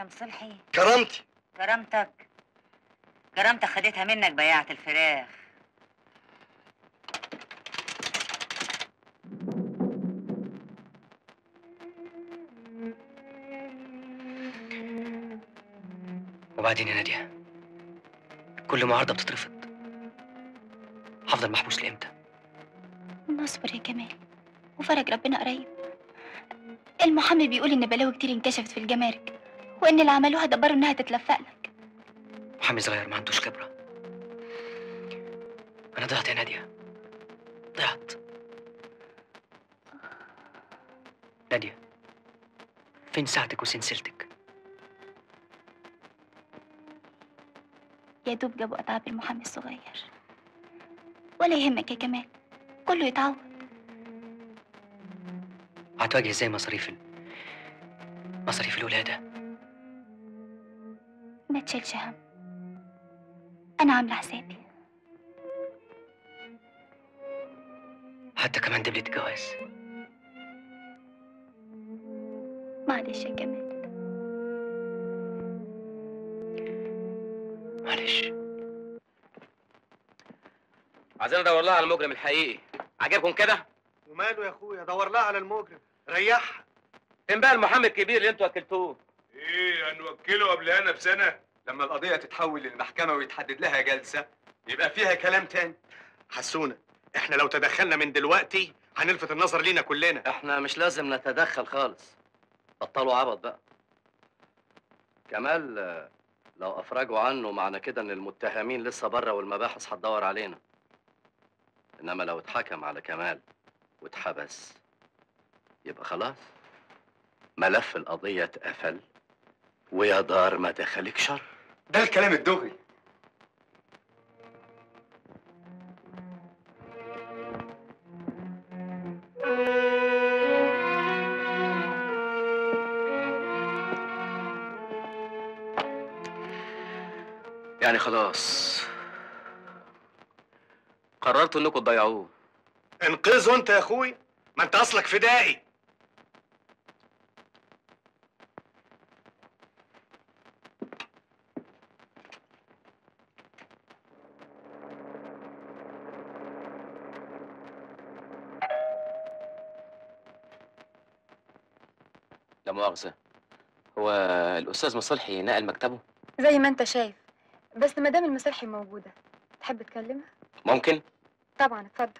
يا مصلحي كرامتي كرامتك كرامتك خدتها منك بياعة الفراخ وبعدين يا ناديه كل معارضه بتترفض هفضل محبوس لامتى نصبر يا كمال وفرج ربنا قريب المحامي بيقول ان بلاوي كتير انكشفت في الجمارك وان اللي عملوها دبروا انها تتلفق لك محامي صغير ما عندوش خبره انا ضعت يا ناديه ضعت ناديه فين ساعتك وسلسلتك يا دوب جابوا اتعاب المحامي الصغير ولا يهمك يا كمال كله يتعوض هتواجه ازاي مصاريف ال... مصاريف الولاده ما تشيلش هم انا عامله حسابي حتى كمان دبلة الجواز معلش يا كمال معلش عايزين ندور لها على المجرم الحقيقي عجبكم كده وماله يا اخويا دور لها على المجرم ريحها فين بقى المحامي الكبير اللي انتوا وكلتوه ايه هنوكله قبلها بسنه لما القضيه تتحول للمحكمه ويتحدد لها جلسه يبقى فيها كلام تاني حسونا احنا لو تدخلنا من دلوقتي هنلفت النظر لينا كلنا احنا مش لازم نتدخل خالص بطلوا عبط بقى كمال آه، لو افرجوا عنه معنى كده ان المتهمين لسه بره والمباحث هتدور علينا انما لو اتحكم على كمال واتحبس يبقى خلاص ملف القضية اتقفل ويا دار ما دخلك شر ده الكلام الدغري يعني خلاص قررتوا انكم تضيعوه انقذه انت يا اخويا ما انت اصلك فدائي لا مؤاخذة هو الأستاذ مصلحي نقل مكتبه؟ زي ما انت شايف بس مدام المسرحي موجودة تحب تكلمها؟ ممكن؟ طبعا اتفضل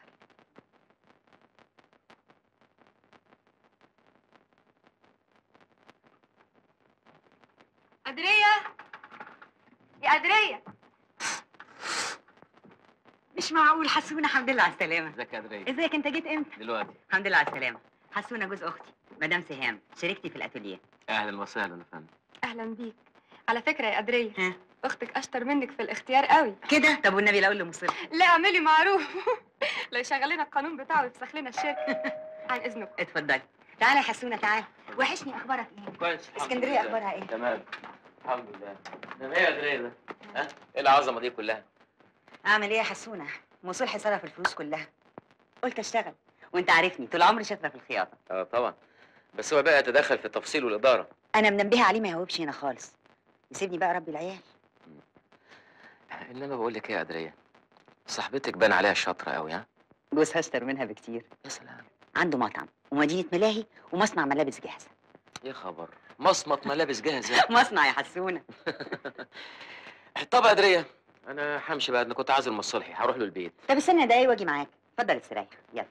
قدرية يا قدرية مش معقول حسونة الحمد لله على السلامة ازيك يا أدرية؟ ازيك انت جيت امتى؟ دلوقتي الحمد لله على السلامة حسونة جوز اختي مدام سهام شريكتي في الاتوليه أهلا وسهلا يا فندم اهلا بيك على فكرة يا قدرية ها اختك اشطر منك في الاختيار قوي كده طب والنبي لا اقول لمصلحي لا اعملي معروف لا يشغل لنا القانون بتاعه ويفسخ لنا الشركة عن اذنك اتفضلي تعالى يا حسونة تعالى وحشني اخبارك ايه؟ كويس الحمد اسكندرية لله. اخبارها ايه؟ تمام الحمد لله ده ايه يا أدرية ده؟ ها؟ ايه العظمة دي كلها؟ اعمل ايه يا حسونة؟ مصلحي صرف الفلوس كلها قلت اشتغل وانت عارفني طول عمري شاطرة في الخياطة اه طبعا بس هو بقى يتدخل في التفصيل والإدارة انا منبهة عليه ما يهوبش هنا خالص يسيبني بقى ربي العيال إنما بقول لك إيه يا أدرية؟ صاحبتك بان عليها شاطرة قوي ها؟ جوزها اشطر منها بكتير يا سلام عنده مطعم ومدينة ملاهي ومصنع ملابس جاهزة يا خبر مصمت ملابس جاهزة مصنع يا حسونة طب يا أدرية أنا همشي بقى أنا كنت عازل مصلحي هروح له البيت طب استنى دقايق واجي معاك اتفضل استريح يلا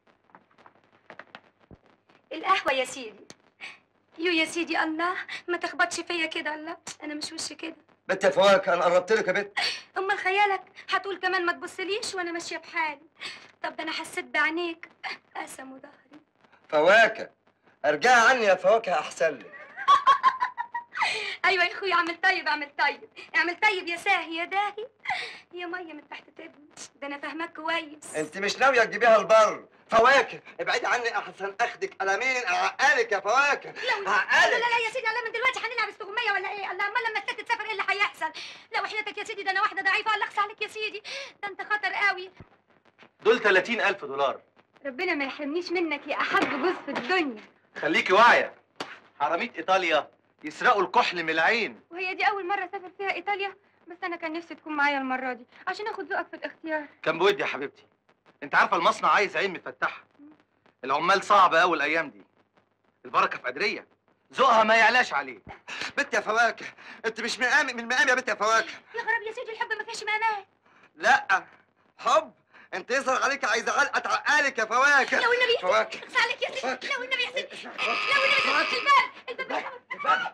القهوة يا سيدي يو يا سيدي الله ما تخبطش فيا كده الله انا مش وش كده بنت يا فواكه انا قربت لك يا بنت امال خيالك هتقول كمان ما تبصليش وانا ماشيه بحالي طب ده انا حسيت بعينيك قسم ظهري فواكه ارجع عني يا فواكه احسن لك ايوه يا اخويا اعمل طيب اعمل طيب اعمل طيب يا ساهي يا داهي يا ميه من تحت تبني ده انا فاهمك كويس انت مش ناويه تجيبيها البر فواكه ابعدي عني احسن اخدك قلمين اعقلك يا فواكه لا لا اعقلك لا يا سيدي الله من دلوقتي هنلعب استغمية ولا ايه الله امال لما الست تسافر ايه اللي هيحصل لا وحياتك يا سيدي ده انا واحده ضعيفه الله يخص عليك يا سيدي ده انت خطر قوي دول 30000 دولار ربنا ما يحرمنيش منك يا احب جوز في الدنيا خليكي واعيه حرامية ايطاليا يسرقوا الكحل من العين وهي دي اول مره اسافر فيها ايطاليا بس انا كان نفسي تكون معايا المره دي عشان اخد ذوقك في الاختيار كان بودي يا حبيبتي انت عارفه المصنع عايز عين مفتحه العمال صعبه قوي الايام دي البركه في قدريه ذوقها ما يعلاش عليه بنت يا فواكه انت مش من مقام من مقام يا بنت يا فواكه يا غراب يا سيدي الحب ما فيهاش مقامات لا حب انت يظهر عليك عايزه علقه تعقلك يا فواكه لو النبي يا فواكه سيدي اغسى عليك يا سيدي فواكه. لو النبي يا سيدي لو النبي يا سيدي الباب الباب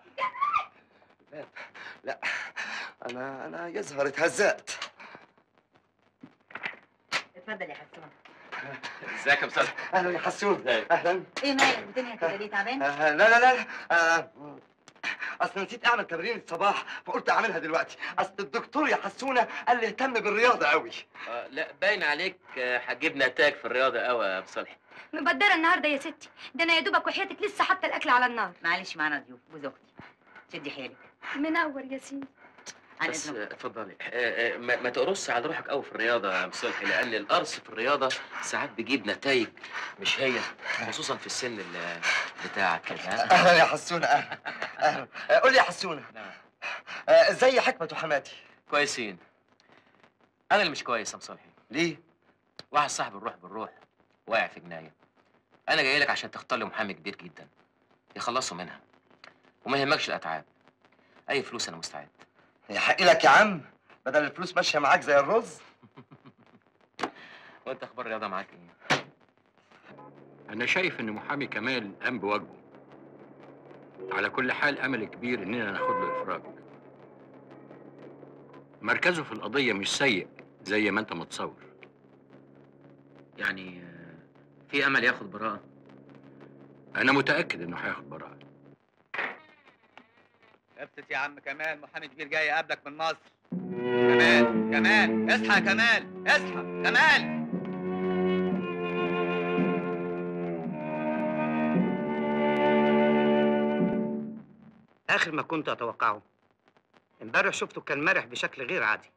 لا انا انا يظهر اتهزقت اتفضل يا حسون ازيك يا مصطفى اهلا يا حسون اهلا ايه مالك الدنيا كده ليه تعبان؟ آه، لا لا لا آه، اصل نسيت اعمل تمرين الصباح فقلت اعملها دلوقتي اصل الدكتور يا حسونه قال لي اهتم بالرياضه قوي آه لا باين عليك آه، هتجيب نتاج في الرياضه قوي يا ابو صالح مبدره النهارده يا ستي ده انا يا دوبك وحياتك لسه حاطه الاكل على النار معلش معانا ضيوف جوز اختي شدي حيلك منور يا سيدي عن بس اذنك آه، اتفضلي آه، آه، ما, ما تقرصش على روحك قوي في الرياضه يا ابو صالح لان القرص في الرياضه ساعات بيجيب نتائج مش هي خصوصا في السن ال- بتاعك كده ها؟ اهلا يا حسونه اهلا اهلا آه، قول لي يا حسونه نعم. آه، ازاي حكمه وحماتي كويسين انا اللي مش كويس يا ابو صالح ليه واحد صاحب الروح بالروح واقع في جنايه انا جاي لك عشان تختار لي محامي كبير جدا يخلصوا منها وما يهمكش الاتعاب اي فلوس انا مستعد يحق لك يا عم بدل الفلوس ماشيه معاك زي الرز وانت اخبار الرياضه معاك ايه أنا شايف إن محامي كمال قام بواجبه. على كل حال أمل كبير إننا ناخد له إفراج. مركزه في القضية مش سيء زي ما أنت متصور. يعني آه، في امل ياخد براءه أنا متأكد إنه هياخد براءة. ابسط يا عم كمال محامي كبير جاي يقابلك من مصر كمال كمال اصحى يا كمال اصحى كمال آخر ما كنت أتوقعه امبارح شفته كان مرح بشكل غير عادي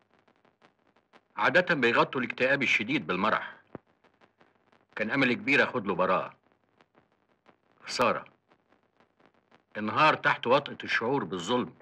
عادة بيغطوا الاكتئاب الشديد بالمرح. كان أمل كبير آخد له براءة. خسارة. انهار تحت وطأة الشعور بالظلم.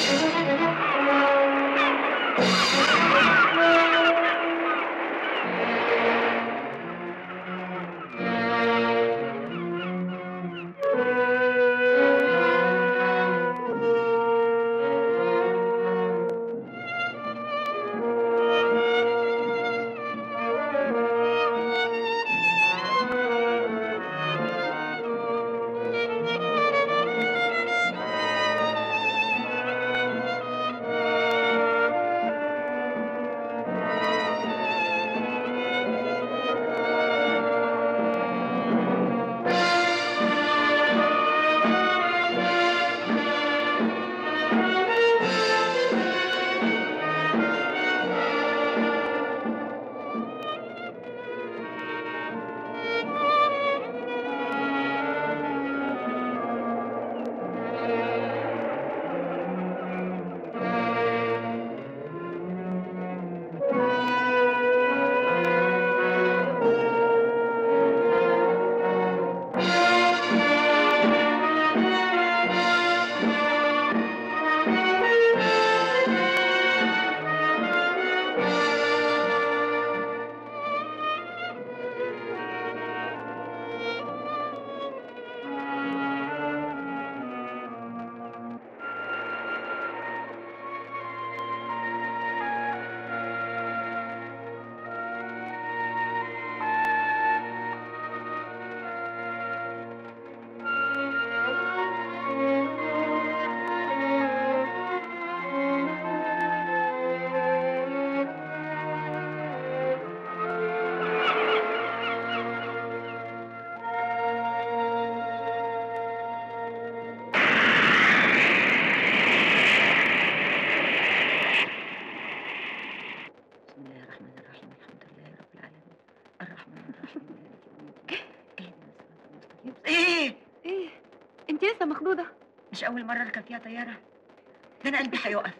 بسم الله الرحمن الرحيم الحمد لله رب العالمين الرحمن الرحيم مالك يوم الدين اهدنا الصراط المستقيم ايه ايه انت لسه مخضوضه مش اول مره اركب فيها طياره ده انا قلبي هيقف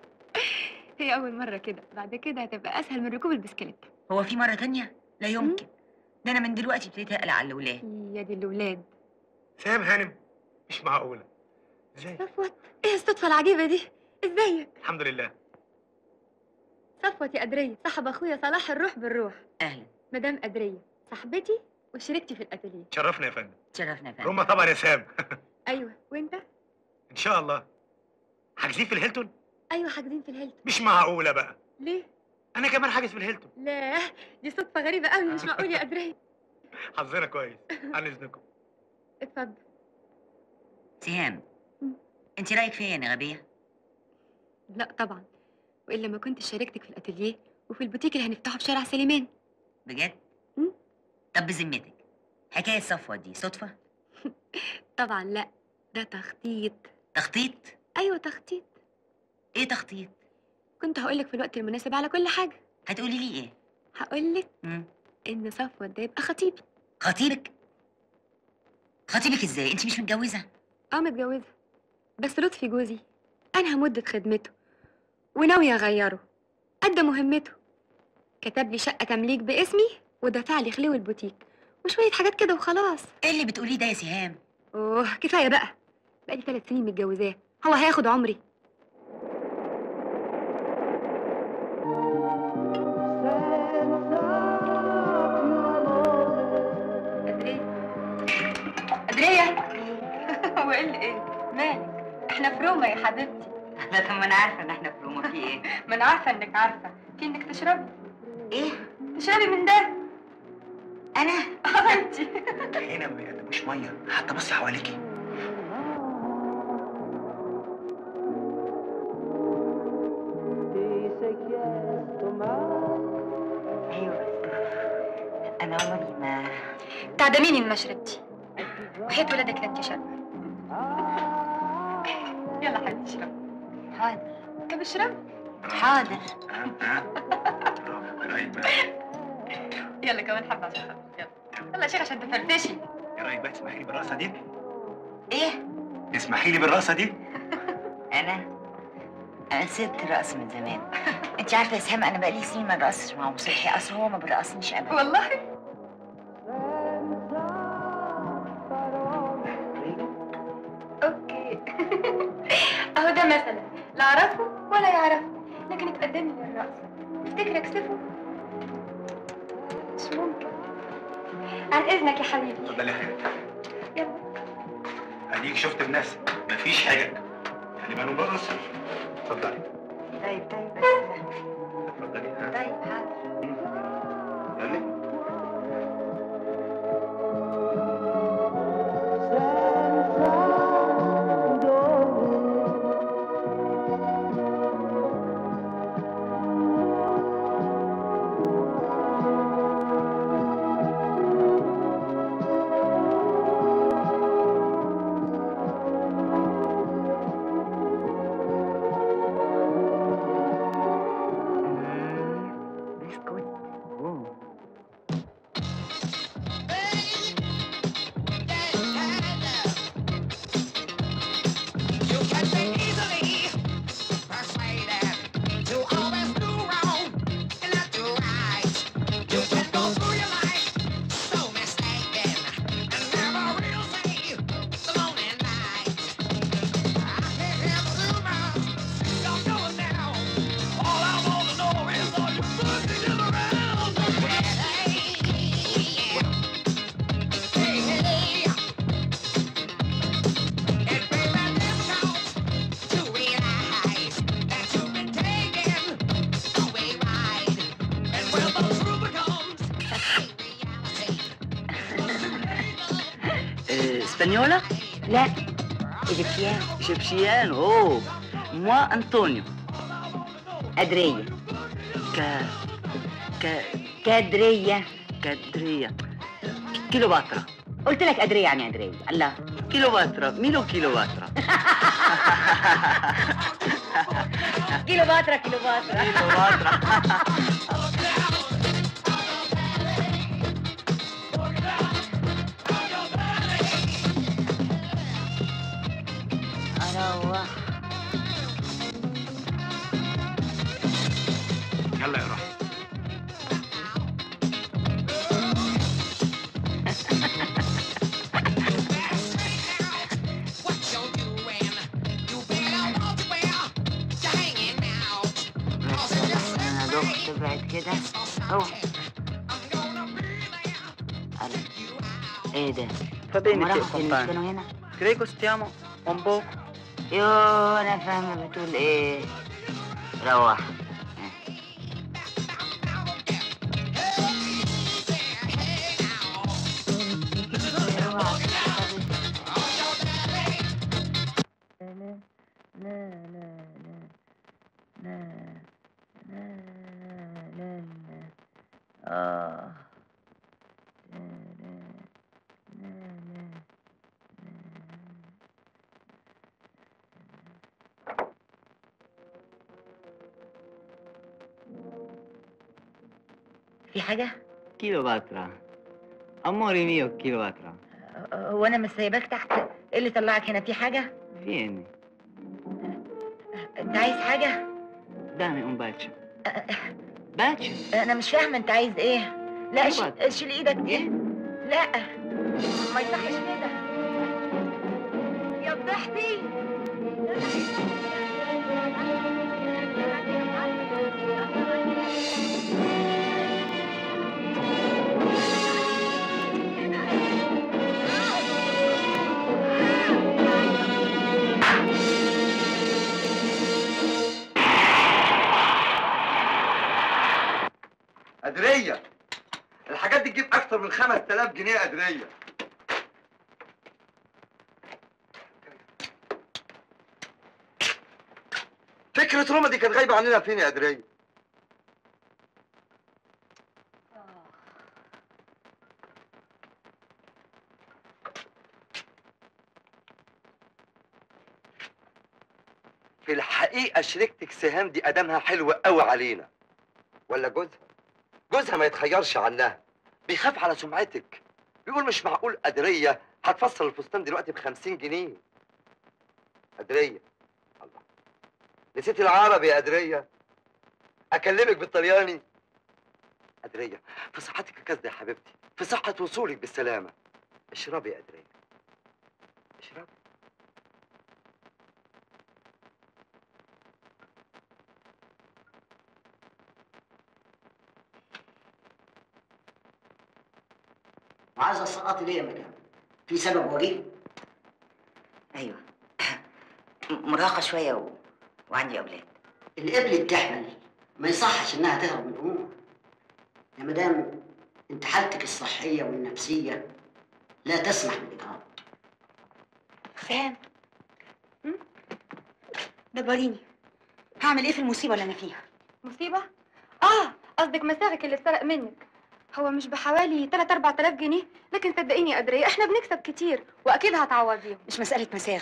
هي اول مره كده بعد كده هتبقى اسهل من ركوب البسكليت هو في مره تانية لا يمكن ده انا من دلوقتي ابتديت اقلق على الاولاد يا دي الاولاد فاهم هانم مش معقولة ازاي صفوت ايه الصدفة العجيبة دي ازيك الحمد لله صفوت يا قدرية صاحب اخويا صلاح الروح بالروح اهلا مدام قدرية صاحبتي وشريكتي في الاتelier تشرفنا يا فندم تشرفنا يا فندم روما طبعا يا سام ايوه وانت ان شاء الله حاجزين في الهيلتون ايوه حاجزين في الهيلتون مش معقوله بقى ليه انا كمان حاجز في الهيلتون لا دي صدفة غريبة قوي مش معقول يا قدرية حظنا كويس عن اذنكم اتفضل سهام انت رايك فيا يا غبيه لا طبعا والا ما كنت شاركتك في الاتelier وفي البوتيك اللي هنفتحه في شارع سليمان بجد مم. طب بذمتك حكايه صفوه دي صدفه طبعا لا ده تخطيط تخطيط ايوه تخطيط ايه تخطيط كنت هقولك في الوقت المناسب على كل حاجة هتقولي لي ايه هقولك مم. ان صفوت ده يبقى خطيبي خطيبك خطيبك ازاي انت مش متجوزه اه متجوزة بس لطفي جوزي انهى مدة خدمته وناوية اغيره ادى مهمته كتب لي شقة تمليك باسمي ودفع لي خلو البوتيك وشوية حاجات كده وخلاص ايه اللي بتقوليه ده يا سهام اوه كفاية بقى بقالي ثلاث سنين متجوزاه هو هياخد عمري أدرية أدرية هو إيه اللي إيه؟ مالك؟ إحنا في روما يا حبيبتي لا طب ما انا عارفه ان احنا في روما في ايه ما أنا عارفة إنك عارفة في إنك تشربي ايه تشربي من ده انا اه انت هنا ما بيقدموش ميه حتى بصي حواليكي ايوه انا عمري ما تعدميني من مشربتي وحياة ولادك لا تشرب يلا حبيبتي اشربي حاضر طب اشربي حاضر يلا كمان حبة عشان خاطري يلا يلا يا شيخ عشان تفرفشي ايه رايك بقى تسمحي لي بالرقصه دي ايه تسمحي لي بالرقصه دي انا انا سبت الرقص من زمان انت عارفه يا سهام انا بقالي سنين ما برقصش مع مصلحي اصل هو ما بيرقصنيش ابدا والله اوكي اهو ده مثلا لا اعرفه ولا يعرفه لكن اتقدم لي للرقص تفتكر اكسفه مش ممكن عن اذنك يا حبيبي اتفضلي يا حبيبتي يلا اديك شفت بنفسك مفيش حاجه يعني ما نرقص اتفضلي طيب طيب بس اتفضلي ها طيب حاضر يلا بسكوت أوه. Spagnola لا ايجيبشيان Égyptienne Oh Moi, Antonio. قدريه Ca... Ca... كدريه Cadria. Kilowattra. قلت لك قدريه يعني قدريه الله Kilowattra. Milo kilowattra. كيلو باترا كيلو باترا Kilowattra. اروح يلا يا روحي تبعد كده اهو ايه ده؟ Va bene, هما che راحوا فين؟ مش compagno. كانوا هنا؟ Prego, stiamo un po'. يوه انا فاهمه بتقول ايه روح آه في حاجة؟ Kilowattra. Amore mio, Kilowattra. هو أنا مش سايباك تحت إيه اللي طلعك هنا في حاجة؟ Vieni, أنت عايز حاجة؟ dammi un bacio. Bacio? أنا مش فاهمة أنت عايز إيه؟ لا ش- أيوة. شيل إيدك دي لا ما يصحش كده يا فضحتي قدريه الحاجات دي تجيب اكتر من 5000 جنيه قدريه فكرة روما دي كانت غايبة عننا فين يا قدرية؟ في الحقيقة شريكتك سهام دي أدامها حلوة قوي علينا ولا جوزها؟ جوزها ما يتخيرش عنها بيخاف على سمعتك بيقول مش معقول قدرية هتفصل الفستان دلوقتي ب 50 جنيه قدرية الله نسيت العربي يا قدرية أكلمك بالطلياني قدرية في صحتك الكاسدة يا حبيبتي في صحة وصولك بالسلامة اشربي يا قدرية اشربي وعايزه تسقطي ليه يا مدام؟ في سبب وجيه؟ أيوة مراهقة شوية و... وعندي أولاد اللي قبلت تحمل ما يصحش انها تهرب من امها يا مدام انت حالتك الصحيه والنفسيه لا تسمح بالاجهاض فاهم دبريني هعمل ايه في المصيبه اللي انا فيها مصيبة؟ اه قصدك مساغك اللي اتسرق منك هو مش بحوالي 3 4000 جنيه لكن صدقيني يا قدرية احنا بنكسب كتير واكيد هتعوضيهم مش مساله مساغ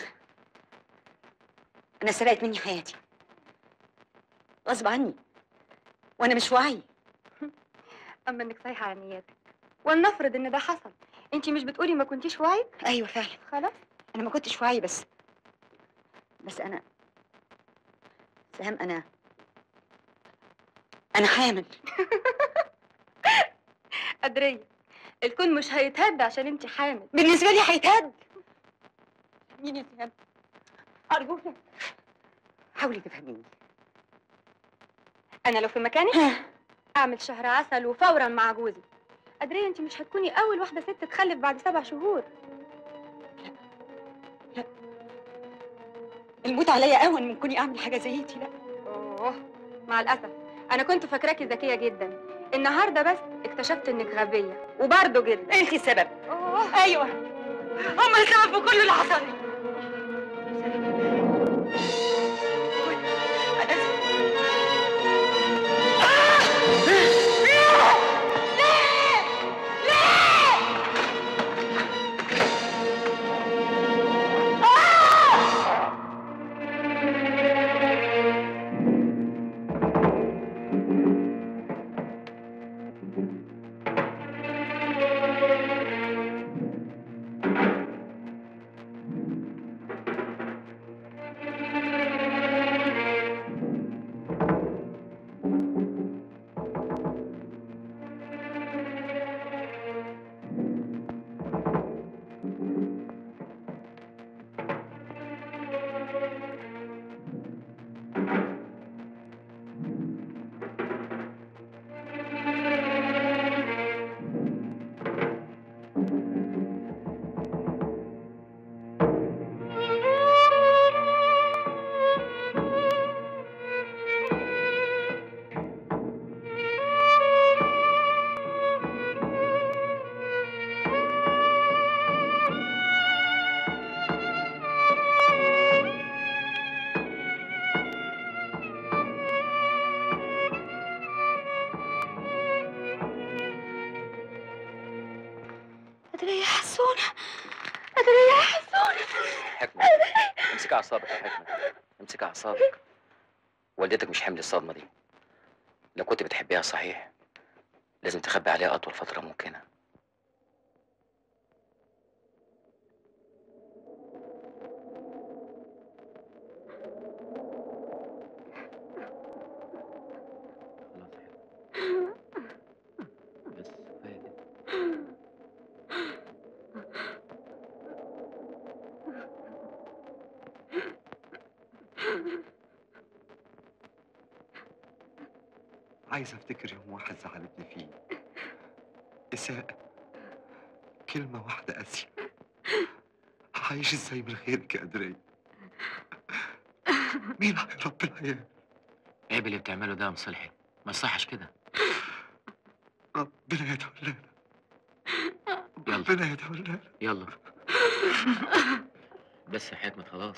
انا سرقت مني حياتي غصب عني وانا مش واعي اما انك صحيحة على نياتك ولنفرض ان ده حصل انت مش بتقولي ما كنتيش واعي ايوه فعلا خلاص انا ما كنتش واعي بس بس انا سهام انا انا حامل قدرية الكون مش هيتهد عشان انت حامل بالنسبه لي هيتهد مين يا سهام ارجوك حاولي تفهميني انا لو في مكانك اعمل شهر عسل وفورا مع جوزي قدرية انت مش هتكوني اول واحدة ست تخلف بعد سبع شهور الموت عليا اهون من كوني اعمل حاجه زي دي لا اوه مع الاسف انا كنت فاكراكي ذكيه جدا النهارده بس اكتشفت انك غبيه وبرضه جدا انت السبب اوه ايوه هم السبب في كل اللي حصل لي حسونه قدريه يا حسونه حكمة امسكي اعصابك يا حكمة امسكي اعصابك والدتك مش حمل الصدمة دي لو كنت بتحبيها صحيح لازم تخبي عليها اطول فترة ممكنة بس كفاية كده. عايز افتكر يوم واحد زعلتني فيه إساءة كلمة واحدة قاسية عايش ازاي من غيرك يا قدرية مين هيربي العيال عيب اللي بتعمله ده يا مصلحي ما يصحش كده ربنا يتولانا يلا ربنا يتولانا يلا بس يا حكمة خلاص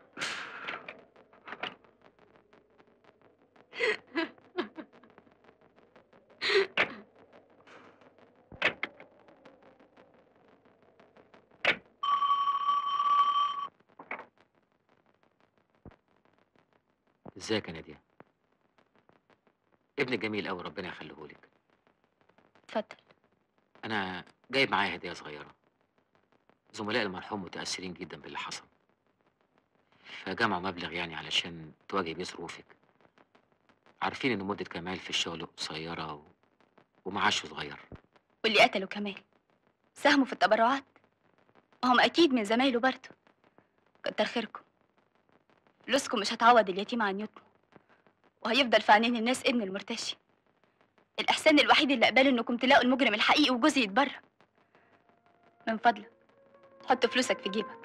ازيك يا نادية ابنك جميل قوي ربنا يخليهولك اتفضل انا جايب معايا هدية صغيرة زملاء المرحوم متأثرين جدا باللي حصل فجمعوا مبلغ يعني علشان تواجه بيه ظروفك عارفين ان مدة كمال في الشغل قصيرة و... ومعاشه صغير واللي قتلوا كمال ساهموا في التبرعات هم أكيد من زمايله برضه كتر خيركم فلوسكم مش هتعوض اليتيم عن يتمه وهيفضل في عينين الناس ابن المرتشي الإحسان الوحيد اللي قبله إنكم تلاقوا المجرم الحقيقي وجوزي يتبرع من فضلك حط فلوسك في جيبك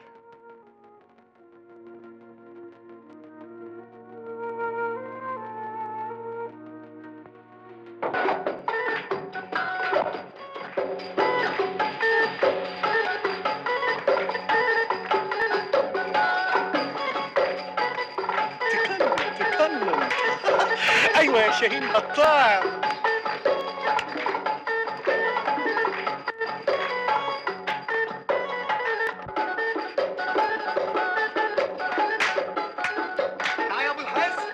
تكلم ايوه يا شاهين قطاع تعال يا ابو الحسن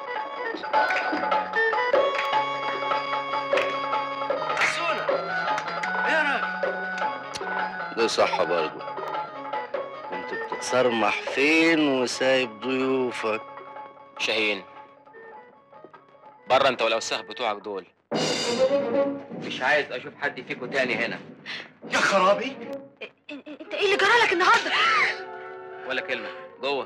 حسونة ايه ده صح برضه كنت بتتصرمح فين وسايب ضيوفك شاهين بره انت والاوساخ بتوعك دول مش عايز اشوف حد فيكم تاني هنا يا خرابي انت ايه اللي جرالك النهارده ولا كلمة جوه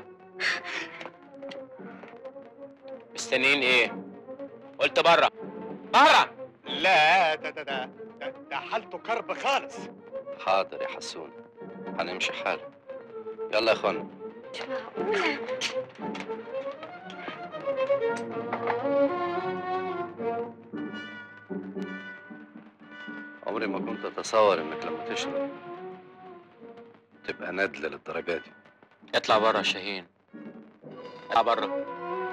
مستنيين ايه قلت بره بره لا ده ده ده ده, ده حالته كرب خالص حاضر يا حسون هنمشي حالا يلا يا اخوانا عمري ما كنت اتصور انك لما تشرب تبقى نادلة للدرجة دي اطلع بره يا شاهين اطلع بره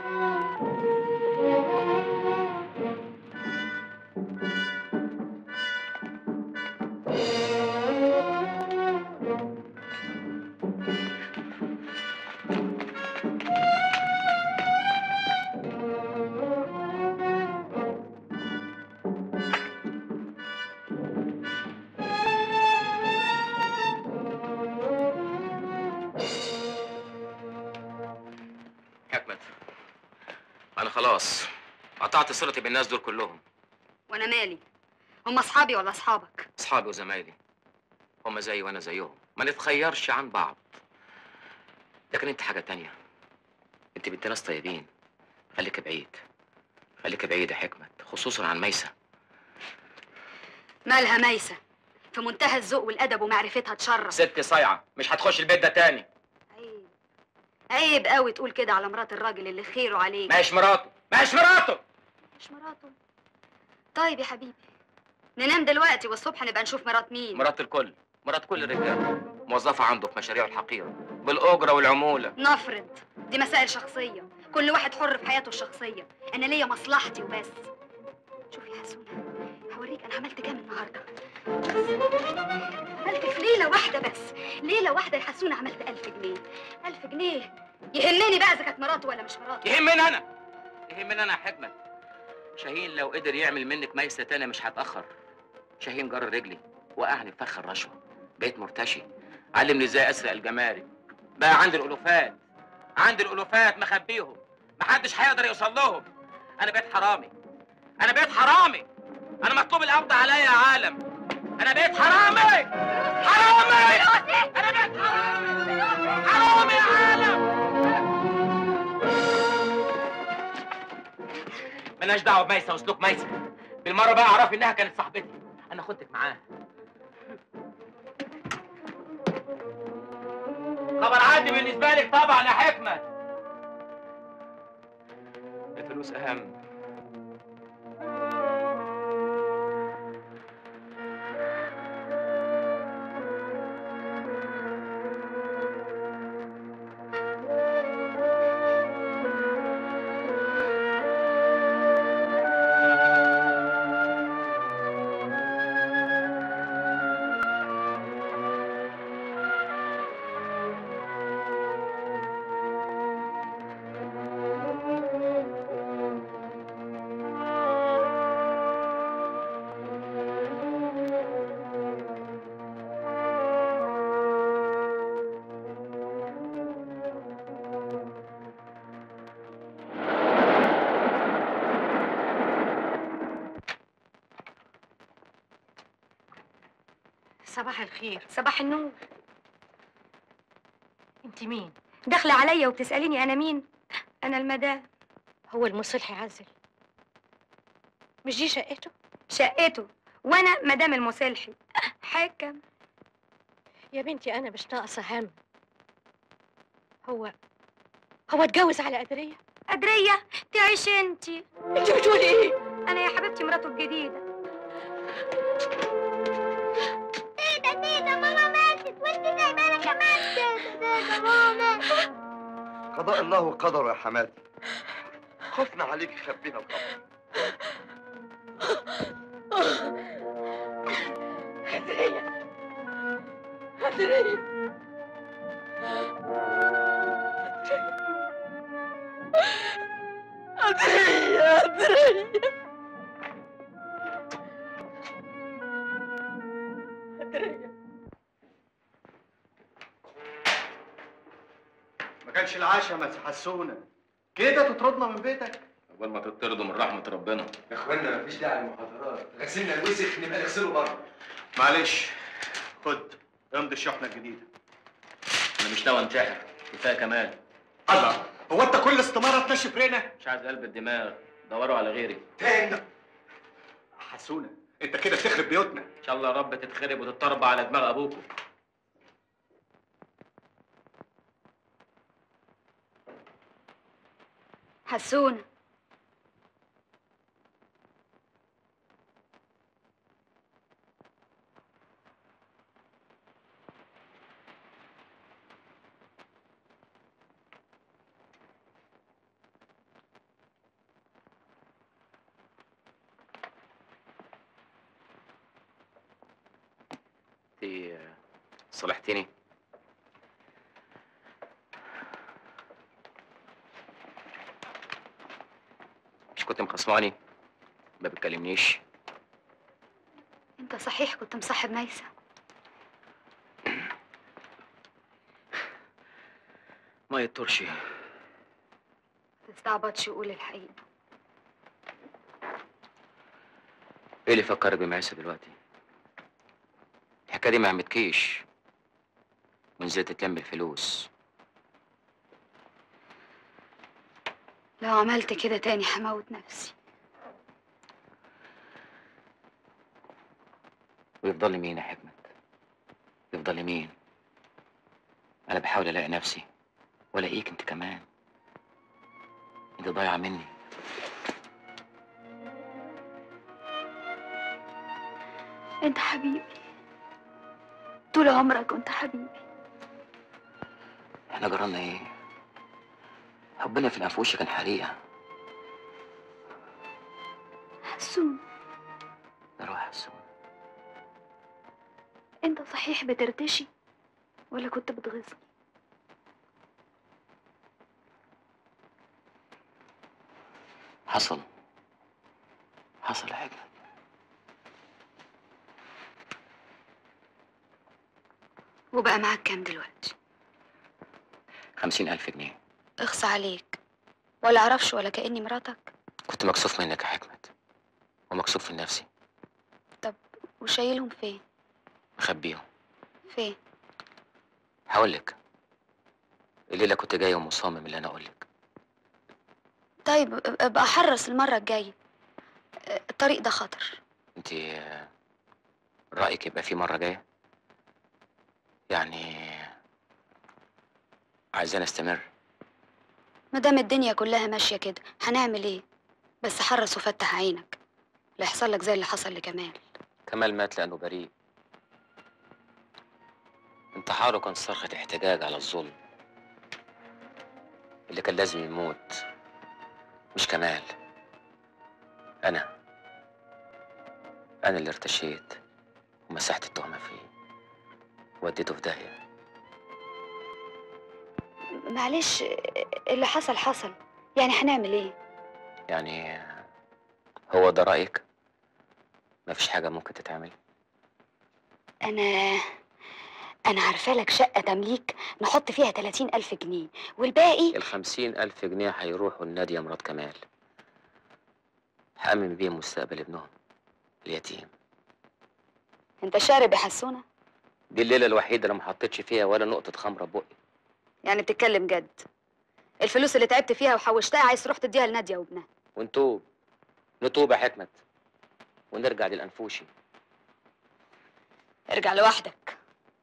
حكمت انا خلاص قطعت صلتي بالناس دول كلهم وانا مالي هم اصحابي ولا اصحابك اصحابي وزمايلي هم زيي وانا زيهم ما نتخيرش عن بعض لكن انت حاجه تانية انت بنت ناس طيبين خليك بعيد خليك بعيد يا حكمت خصوصا عن ميسه مالها ميسه في منتهى الذوق والادب ومعرفتها تشرف ست صايعه مش هتخش البيت ده تاني عيب قوي تقول كده على مرات الراجل اللي خيره عليك ماهيش مراته ماهيش مراته مش مراته طيب يا حبيبي ننام دلوقتي والصبح نبقى نشوف مرات مين مرات الكل مرات كل الرجاله موظفه عنده في مشاريعه الحقيره بالاجره والعموله نفرض دي مسائل شخصيه كل واحد حر في حياته الشخصيه انا ليا مصلحتي وبس شوف يا حسونه هوريك انا عملت كام النهارده عملت في ليله واحده بس ليله واحده يا حسونه عملت ألف جنيه ألف جنيه يهمني بقى اذا كانت مراته ولا مش مراته يهمني انا يهمني انا يا حكمت شاهين لو قدر يعمل منك ميسة تانية مش هتأخر شاهين جر رجلي وقعني في فخ الرشوة بقيت مرتشي علمني ازاي اسرق الجمارك بقى عندي الالوفات عندي الالوفات مخبيهم محدش هيقدر يوصل لهم انا بقيت حرامي انا بقيت حرامي انا مطلوب القبض عليا يا عالم انا بقيت حرامي حرامي انا بقيت حرامي حرامي يا عالم ملهاش دعوه بميسه وسلوك ميسه بالمره بقى اعرف انها كانت صاحبتي انا خدتك معاها خبر عادي بالنسبه لك طبعا يا حكمه الفلوس اهم صباح الخير صباح النور انت مين داخله عليا وبتساليني انا مين انا المدام هو المصلحي عزل مش دي شقته شقته وانا مدام المصلحي حكم يا بنتي انا مش ناقصه هم هو هو اتجوز على قدريه قدريه تعيش انتي انت بتقولي ايه انا يا حبيبتي مراته الجديده تيتا تيتا ماما ماتت وانت سايبانا كمان تيتا تيتا ماما ماتت قضاء الله وقدره يا حماتي خفنا عليك خبينا الخبر قدريه قدريه قدريه قدريه ما كانش العشاء ما تحسونا كده تطردنا من بيتك قبل ما تطردوا من رحمه ربنا يا اخوانا مفيش داعي للمحاضرات غسلنا الوسخ نبقى نغسله بره معلش خد امضي الشحنه الجديده انا مش ناوي انتحر كفايه كمال الله هو انت كل استماره تنشف رينا مش عايز قلب الدماغ دوروا على غيري تاني حسونا انت كده بتخرب بيوتنا ان شاء الله يا رب تتخرب وتتربى على دماغ ابوكم حسونه انت صلحتني مش كنت مخصماني ما بتكلمنيش انت صحيح كنت مصاحب ميسة ما يطرش تستعبطش وقول الحقيقة ايه اللي فكرك بمعيسة دلوقتي الحكايه دي ما عمتكيش ونزلت تلم الفلوس لو عملت كده تاني هموت نفسي ويفضل لي مين يا حكمت يفضل لي مين انا بحاول الاقي نفسي والاقيك انت كمان انت ضايعه مني انت حبيبي طول عمرك كنت حبيبي احنا جرالنا ايه حبنا في الانفوش كان حريقه حسون روح حسون انت صحيح بترتشي ولا كنت بتغيظني حصل حصل يا حكمة وبقى معاك كام دلوقتي خمسين ألف جنيه اخصى عليك ولا اعرفش ولا كاني مراتك كنت مكسوف منك يا حكمت ومكسوف من نفسي وشايلهم فين مخبيهم فين هقولك الليلة كنت جاي ومصمم اللي أنا أقولك طيب ابقى حرص المره الجايه الطريق ده خطر أنت آه، رأيك يبقى في مرة جاية يعني عايزين استمر ما دام الدنيا كلها ماشيه كده هنعمل ايه بس حرص وفتح عينك لا يحصل لك زي اللي حصل لكمال كمال مات لأنه بريء انتحاره كان صرخة احتجاج على الظلم اللي كان لازم يموت مش كمال أنا أنا اللي ارتشيت ومسحت التهمة فيه وديته في داهية معلش اللي حصل حصل يعني هنعمل ايه يعني هو ده رأيك؟ مفيش حاجة ممكن تتعمل؟ انا انا عارفه لك شقه تمليك نحط فيها 30 الف جنيه والباقي الخمسين ألف جنيه هيروحوا لنادية مرات كمال هأمن بيهم مستقبل ابنهم اليتيم انت شارب يا حسونه دي الليلة الوحيدة اللي ما حطيتش فيها ولا نقطة خمرة بقي يعني بتتكلم جد الفلوس اللي تعبت فيها وحوشتها عايز تروح تديها لناديه وابنها ونتوب نتوب يا حكمت ونرجع للأنفوشي ارجع لوحدك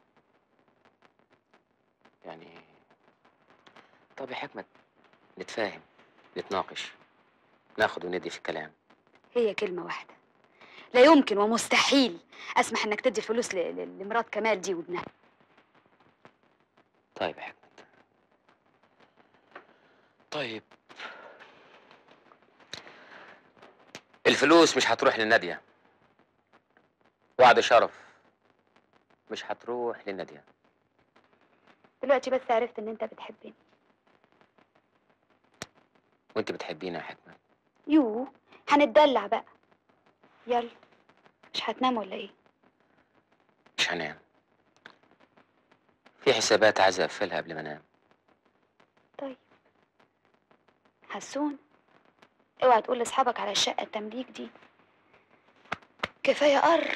يعني طب يا حكمت نتفاهم نتناقش ناخد وندي في الكلام هي كلمه واحده لا يمكن ومستحيل اسمح انك تدي الفلوس ل- ل- لمرات كمال دي وابنها طيب يا حكمت طيب الفلوس مش هتروح لنادية وعد شرف مش هتروح لنادية دلوقتي بس عرفت ان انت بتحبني وانت بتحبينا يا حكمت يو هنتدلع بقى يلا مش هتنام ولا ايه مش هنام في حسابات عايز اقفلها قبل ما انام طيب حسون اوعى تقول لاصحابك على الشقه التمليك دي كفايه قر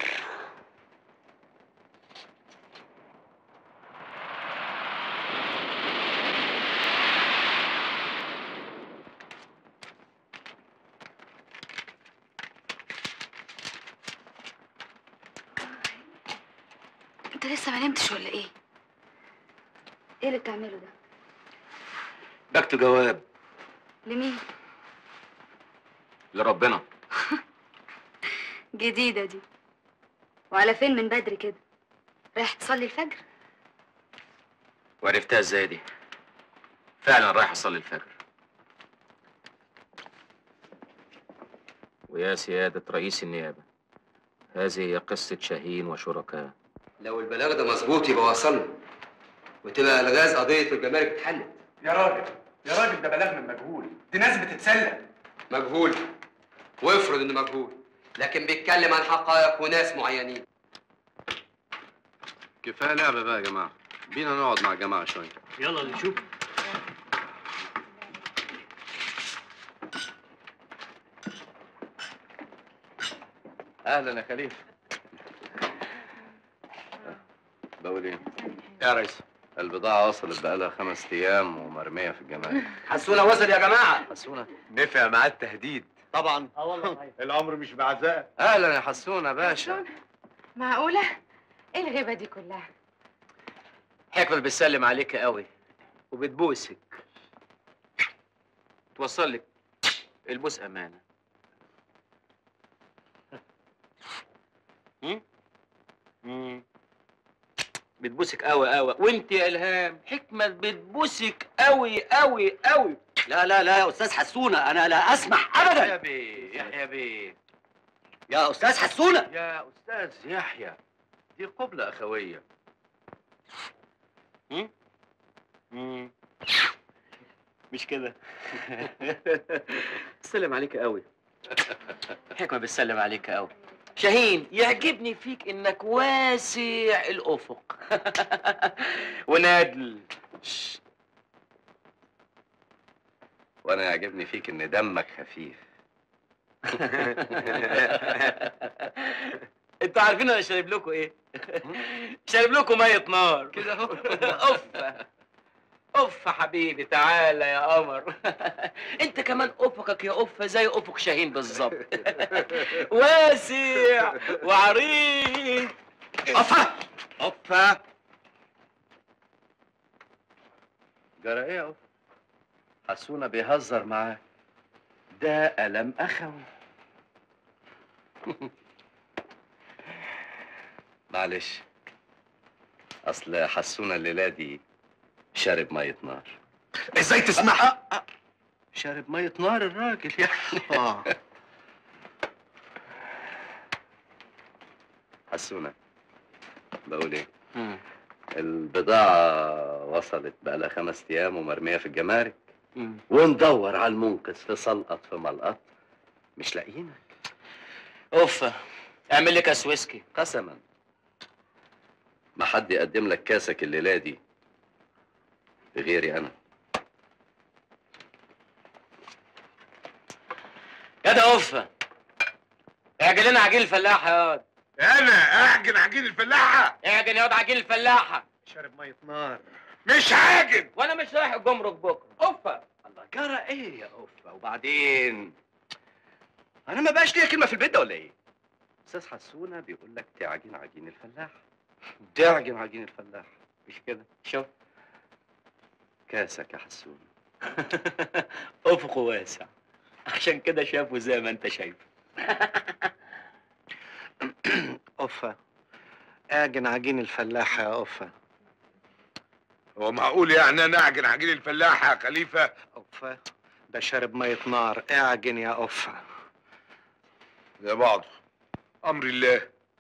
انت لسه ما نمتش ولا ايه ايه اللي بتعمله ده بكتب جواب لمين لربنا جديدة دي وعلى فين من بدري كده رايح تصلي الفجر وعرفتها ازاي دي فعلا رايح اصلي الفجر ويا سيادة رئيس النيابة هذه هي قصة شاهين وشركاء لو البلاغ ده مظبوط يبقى وصلنا وتبقى الغاز قضيه الجمارك اتحلت يا راجل يا راجل ده بلاغ من مجهول دي ناس بتتسلى مجهول وافرض انه مجهول لكن بيتكلم عن حقائق وناس معينين كفايه لعبه بقى يا جماعه بينا نقعد مع الجماعه شويه يلا نشوف اهلا يا خليفه بقول ايه يا ريس البضاعه وصلت بقالها خمس ايام ومرميه في الجمارك حسونا وصل يا جماعه حسونه نفع معاه التهديد طبعا اه والله الامر مش بعزاء اهلا يا حسونه باشا معقولة؟ ايه الغيبة دي كلها؟ حكمة بتسلم عليك قوي وبتبوسك توصل لك البوس امانه هم؟ مم. بتبوسك قوي قوي وانت يا الهام حكمه بتبوسك قوي قوي قوي لا لا لا يا استاذ حسونه انا لا اسمح يحيى ابدا بيه يحيى بيه يا استاذ حسونه يا استاذ يحيى دي قبلة أخوية مش كده سلم عليك قوي حكمة بتسلم عليك قوي شاهين يعجبني فيك انك واسع الافق ونادل وأنا يعجبني فيك إن دمك خفيف انتوا عارفين انا شارب لكم ايه؟ شارب لكم ميه نار كده اهو اوف اوف حبيبي تعالى يا قمر انت كمان افقك يا افه زي افق شاهين بالظبط واسع وعريض أفا أفا جرى إيه يا أفا؟ حسونا بيهزر معاك ده ألم أخوي معلش أصل حسونا الليلة دي شارب مية نار ازاي تسمعها؟ شارب مية نار الراجل يعني آه. حسونا بقول ايه البضاعة وصلت بقالها خمس أيام ومرمية في الجمارك وندور على المنقذ في سلقط في ملقط مش لاقيينك اوف اعمل لي كاس ويسكي قسما ما حد يقدم لك كاسك الليلة دي غيري أنا يا ده اوف اعجن لنا عجين الفلاحه يا واد انا اعجن عجين الفلاحه اعجن يا واد عجين الفلاحه شارب مية نار مش عاجن وانا مش رايح الجمرك بكره اوفه الله جرى ايه يا أوفا وبعدين أنا ما بقاش ليا كلمة في البيت ده ولا إيه؟ أستاذ حسونة بيقول لك تعجن عجين الفلاح تعجن عجين الفلاح مش كده؟ شوف كاسك يا حسونة افقه واسع عشان كده شافه زي ما انت شايف أوفا اعجن عجين الفلاحة يا أوفا هو معقول يعني انا اعجن عجين الفلاحه يا خليفه أوفا ده شارب مية نار اعجن يا أوفا زي بعض امر الله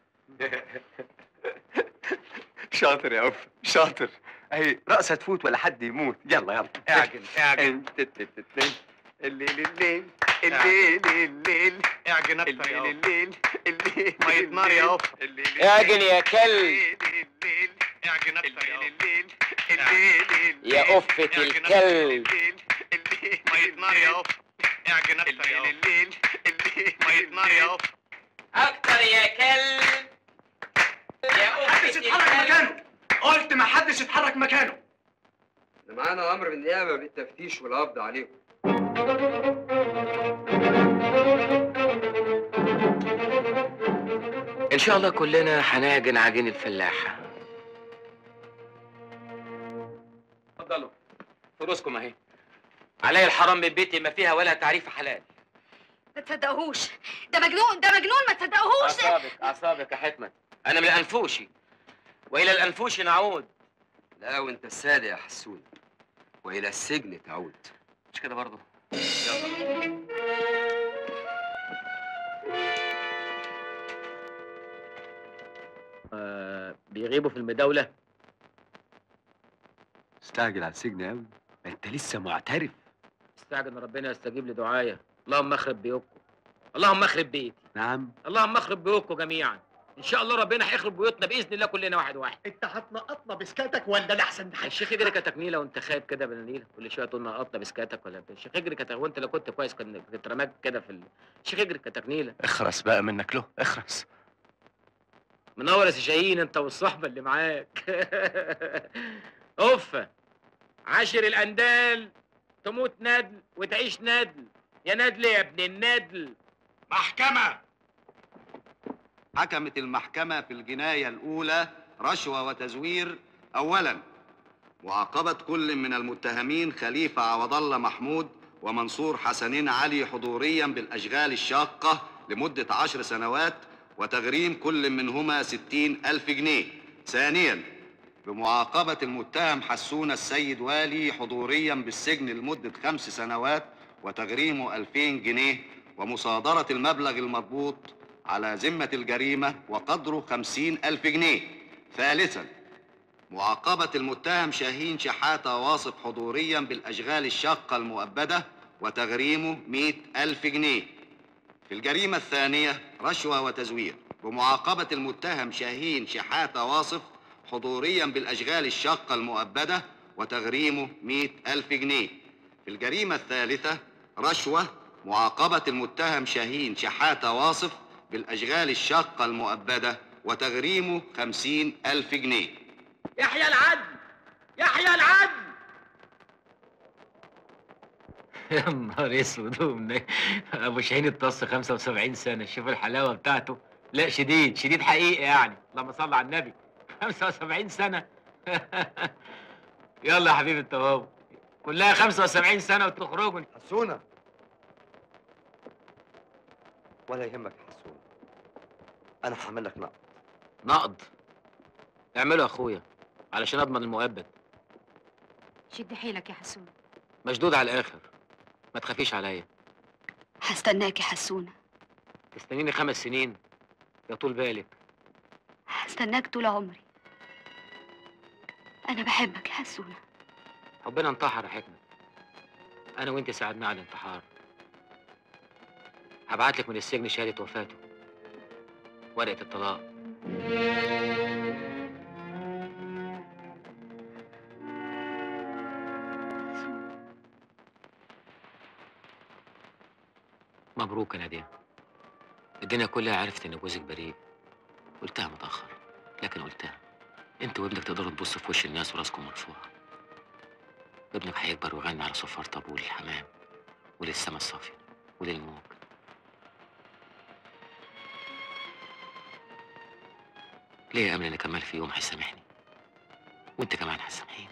شاطر يا أوفا شاطر أهي رأسها تفوت ولا حد يموت يلا يلا اعجن اعجن الليل الليل الليل الليل اعجن أكتر يا الليل الليل مية نار يا أوفا اعجن يا كلب اعجن أكتر يا الليل الليل يا أفة الكلب مية نار يا أوفا اعجن أكتر يا الليل الليل مية نار يا أوفا اكتر يا كلب يا محدش يتحرك مكانه قلت ما حدش يتحرك مكانه ده معانا امر من النيابه بالتفتيش والقبض عليهم ان شاء الله كلنا هنعجن عجين الفلاحه اتفضلوا فلوسكم اهي علي الحرام من بيتي ما فيها ولا تعريف حلال ما تصدقهوش ده مجنون ده مجنون ما تصدقهوش اعصابك اعصابك يا حكمت انا من الانفوشي والى الانفوش نعود لا وانت السادة يا حسون والى السجن تعود مش كده برضه آه بيغيبوا في المداولة استعجل على السجن قوي انت لسه معترف استعجل ربنا يستجيب لدعايا اللهم اخرب بيوتكم اللهم اخرب بيتي نعم اللهم اخرب بيوتكم جميعا ان شاء الله ربنا هيخرب بيوتنا باذن الله كلنا واحد واحد انت هتنقطنا بسكاتك ولا ده احسن حاجه الشيخ يجري كتكنيله وانت خايف كده بالنيله كل شويه تقول نقطنا بسكاتك ولا بتاع. الشيخ يجري كتك وانت لو كنت كويس كان كنت رماك كده في ال... الشيخ يجري كتكنيله اخرس بقى منك له اخرس منور يا سي شاهين انت والصحبه اللي معاك اوف عاشر الاندال تموت ندل وتعيش ندل يا ندل يا ابن الندل محكمة حكمت المحكمة في الجناية الأولى رشوة وتزوير أولا معاقبة كل من المتهمين خليفة عوض الله محمود ومنصور حسنين علي حضوريا بالأشغال الشاقة لمدة عشر سنوات وتغريم كل منهما ستين ألف جنيه ثانيا بمعاقبة المتهم حسون السيد والي حضوريا بالسجن لمدة خمس سنوات وتغريمه ألفين جنيه ومصادرة المبلغ المضبوط على ذمة الجريمة وقدره خمسين ألف جنيه ثالثا معاقبة المتهم شاهين شحاتة واصف حضوريا بالأشغال الشاقة المؤبدة وتغريمه مئة ألف جنيه في الجريمة الثانية رشوة وتزوير بمعاقبة المتهم شاهين شحاتة واصف حضوريا بالأشغال الشاقة المؤبدة وتغريمه مئة ألف جنيه في الجريمة الثالثة رشوة معاقبة المتهم شاهين شحاتة واصف بالأشغال الشاقة المؤبدة وتغريمه خمسين ألف جنيه يحيى العدل يحيى العدل يا نهار اسود ومنيل. ابو شاهين اتص 75 سنه شوف الحلاوه بتاعته لا شديد شديد حقيقي يعني اللهم صل على النبي 75 سنه يلا يا حبيبي انت وهو كلها 75 سنه وتخرجوا حسونة ولا يهمك يا حسونة أنا هعمل لك نقد نقد اعمله يا اخويا علشان اضمن المؤبد شد حيلك يا حسون مشدود على الاخر ما تخافيش عليا هستناك يا حسونة تستنيني خمس سنين يا طول بالك هستناك طول عمري أنا بحبك يا حسونة حبنا انتحر يا حكمة انا وانت ساعدناه على الانتحار هبعت لك من السجن شهادة وفاته ورقة الطلاق مبروك يا نادية الدنيا كلها عرفت ان جوزك بريء قلتها متأخر لكن قلتها انت وابنك تقدروا تبصوا في وش الناس وراسكم مرفوعة ابنك هيكبر ويغني على صفار طابور الحمام وللسما الصافية وللموج ليه يا أمل أنا كمال في يوم هيسامحني وأنت كمان هتسامحيني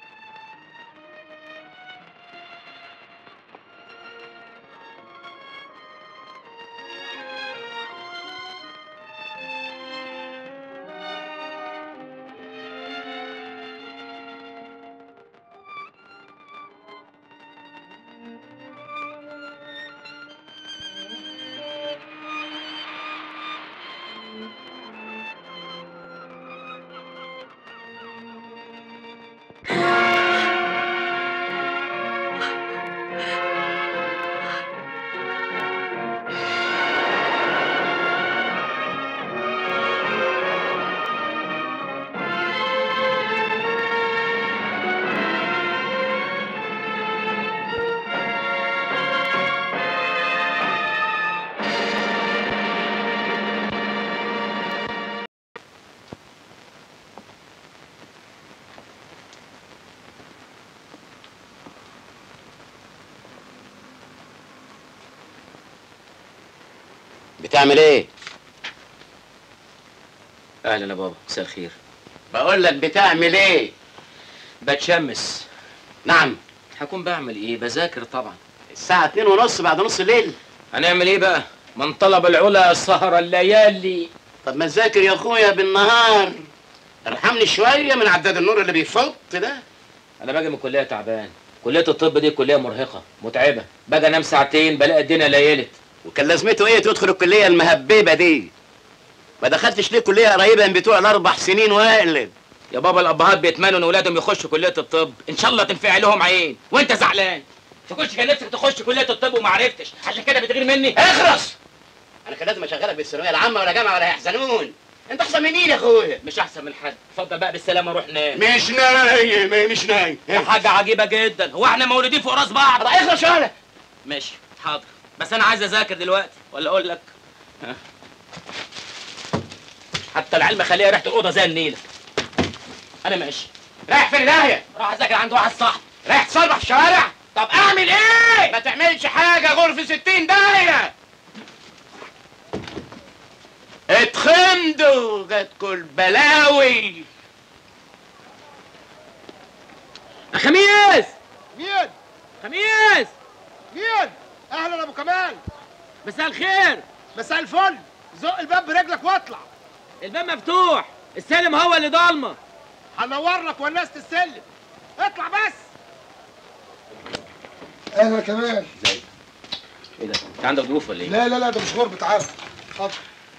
بتعمل ايه؟ اهلا يا بابا مساء الخير بقول لك بتعمل ايه؟ بتشمس نعم هكون بعمل ايه؟ بذاكر طبعا الساعة اتنين ونص بعد نص الليل هنعمل ايه بقى؟ من طلب العلا سهر الليالي طب ما تذاكر يا اخويا بالنهار ارحمني شوية من عداد النور اللي بيفط ده انا باجي من الكليه تعبان كليه الطب دي كليه مرهقه متعبه باجي انام ساعتين بلاقي الدنيا ليلت وكان لازمته ايه تدخل الكلية المهببة دي؟ ما دخلتش ليه كلية قريبة من بتوع الأربع سنين واقلب يا بابا الابهات بيتمنوا ان اولادهم يخشوا كليه الطب ان شاء الله تنفع لهم عين وانت زعلان تخش كان نفسك تخش كليه الطب وما عرفتش عشان كده بتغير مني اخرس انا كان لازم اشغلك بالثانوية العامة ولا جامعة ولا يحزنون انت احسن من مين يا اخويا مش احسن من حد اتفضل بقى بالسلامه روح نام مش نايم مش نايم حاجه عجيبه جدا هو احنا مولودين فوق راس بعض طب اخرس شوية ماشي حاضر بس انا عايز اذاكر دلوقتي ولا اقول لك ها. حتى العلم خليها ريحه الاوضه زي النيله انا ماشي رايح فين داهية راح اذاكر عند واحد صاحبي رايح تصلح في الشوارع طب اعمل ايه ما تعملش حاجة غرفة ستين داهية اتخندوا جاتكوا البلاوي خميس مين؟ خميس مين؟ اهلا ابو كمال مساء الخير مساء الفل زق الباب برجلك واطلع الباب مفتوح السلم هو اللي ضلمه هنور لك ونست السلم اطلع بس اهلا يا كمال ايه ده انت عندك ظروف ولا ايه لا لا لا ده مش غربة عارف اتفضل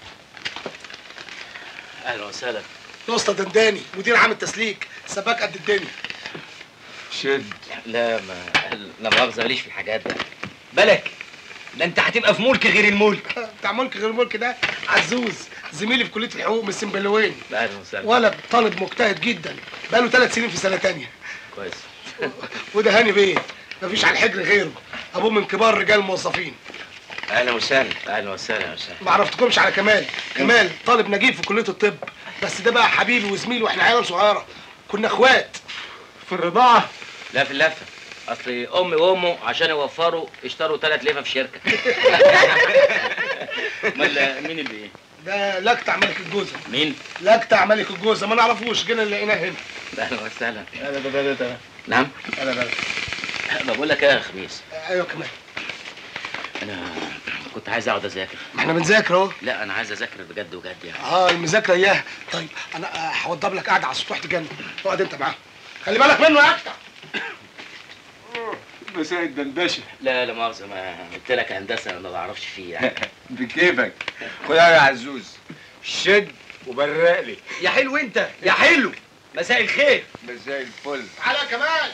اهلا وسهلا الاسطى دنداني مدير عام التسليك سباك قد الدنيا شد لا ما لا مؤاخذه ماليش في الحاجات ده بالك ده انت هتبقى في ملك غير الملك بتاع ملك غير ملك ده عزوز زميلي في كليه الحقوق من السنبلاوين اهلا وسهلا ولد طالب مجتهد جدا بقاله ثلاث سنين في سنه تانية كويس وده هاني بيه مفيش على الحجر غيره ابوه من كبار رجال الموظفين اهلا وسهلا اهلا وسهلا وسهلا ما عرفتكمش على كمال كمال طالب نجيب في كليه الطب بس ده بقى حبيبي وزميلي واحنا عيال صغيره كنا اخوات في الرضاعه لا في اللفه اصل امي وامه عشان يوفروا اشتروا ثلاث لفه في شركه امال مين اللي ايه ده لكتع ملك الجوزه مين لكتع ملك الجوزه ما نعرفوش جينا لقيناه هنا اهلا وسهلا نعم انا بقى بقول لك ايه يا خميس ايوه كمان انا كنت عايز اقعد اذاكر ما احنا بنذاكر اهو لا انا عايز اذاكر بجد وجد يعني اه المذاكره اياها طيب انا آه، هوضب لك قاعده على السطوح تجنن اقعد انت معاه خلي بالك منه يا اكتع مساء الدندشه لا لا مؤاخذه ما قلت لك هندسه انا ما بعرفش فيه يعني بكيفك خدها يا عزوز شد وبرق لي يا حلو انت يا حلو مساء الخير مساء الفل تعالى يا كمال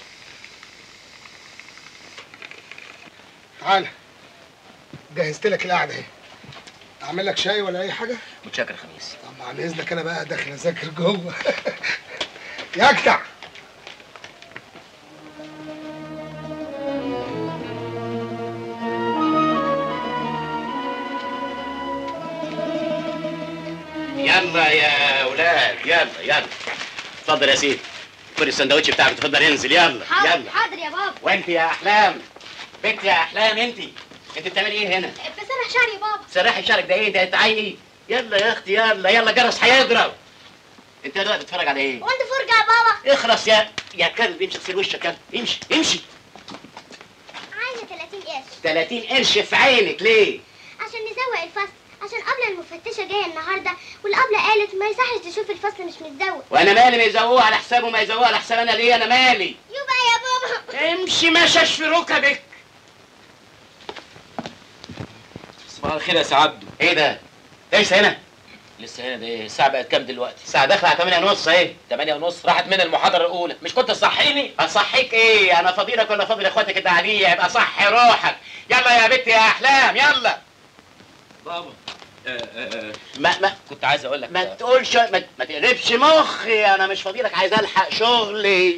تعالى جهزت لك القعده اهي اعمل لك شاي ولا اي حاجه متشكر خميس طب عن اذنك انا بقى داخل اذاكر جوه يا اكتع يلا يا اولاد يلا يلا اتفضل يا سيدي خد السندوتش بتاعك اتفضل انزل يلا حاضر يلا حاضر يا بابا وانت يا احلام بنت يا احلام انت انت بتعملي ايه هنا بسرح شعري يا بابا سرحي شعرك ده ايه ده تعالي ايه يلا يا اختي يلا يلا جرس هيضرب انت دلوقتي بتتفرج على ايه وانت فرجة يا بابا اخرس يا يا كلب امشي اغسل وشك يلا امشي امشي عايزة 30 قرش 30 قرش في عينك ليه عشان نزوق الفصل عشان قبل المفتشة جاية النهاردة والقبلة قالت ما يصحش تشوف الفصل مش متزوق وانا مالي ما يزوقوه على حسابه ما يزوقوه على حساب انا ليه انا مالي يبقى يا بابا امشي مشش في ركبك صباح الخير يا سعد ايه ده ليس هنا لسه هنا ده ايه الساعه بقت كام دلوقتي الساعه داخله على 8 ونص اهي 8 ونص راحت من المحاضره الاولى مش كنت تصحيني اصحيك ايه انا فضيلك ولا فضل اخواتك الدعاليه يبقى صح روحك يلا يا بنت يا احلام يلا بابا ما ما كنت عايز اقول لك ما تقولش ما, ما تقلبش مخي انا مش فضيلك عايز الحق شغلي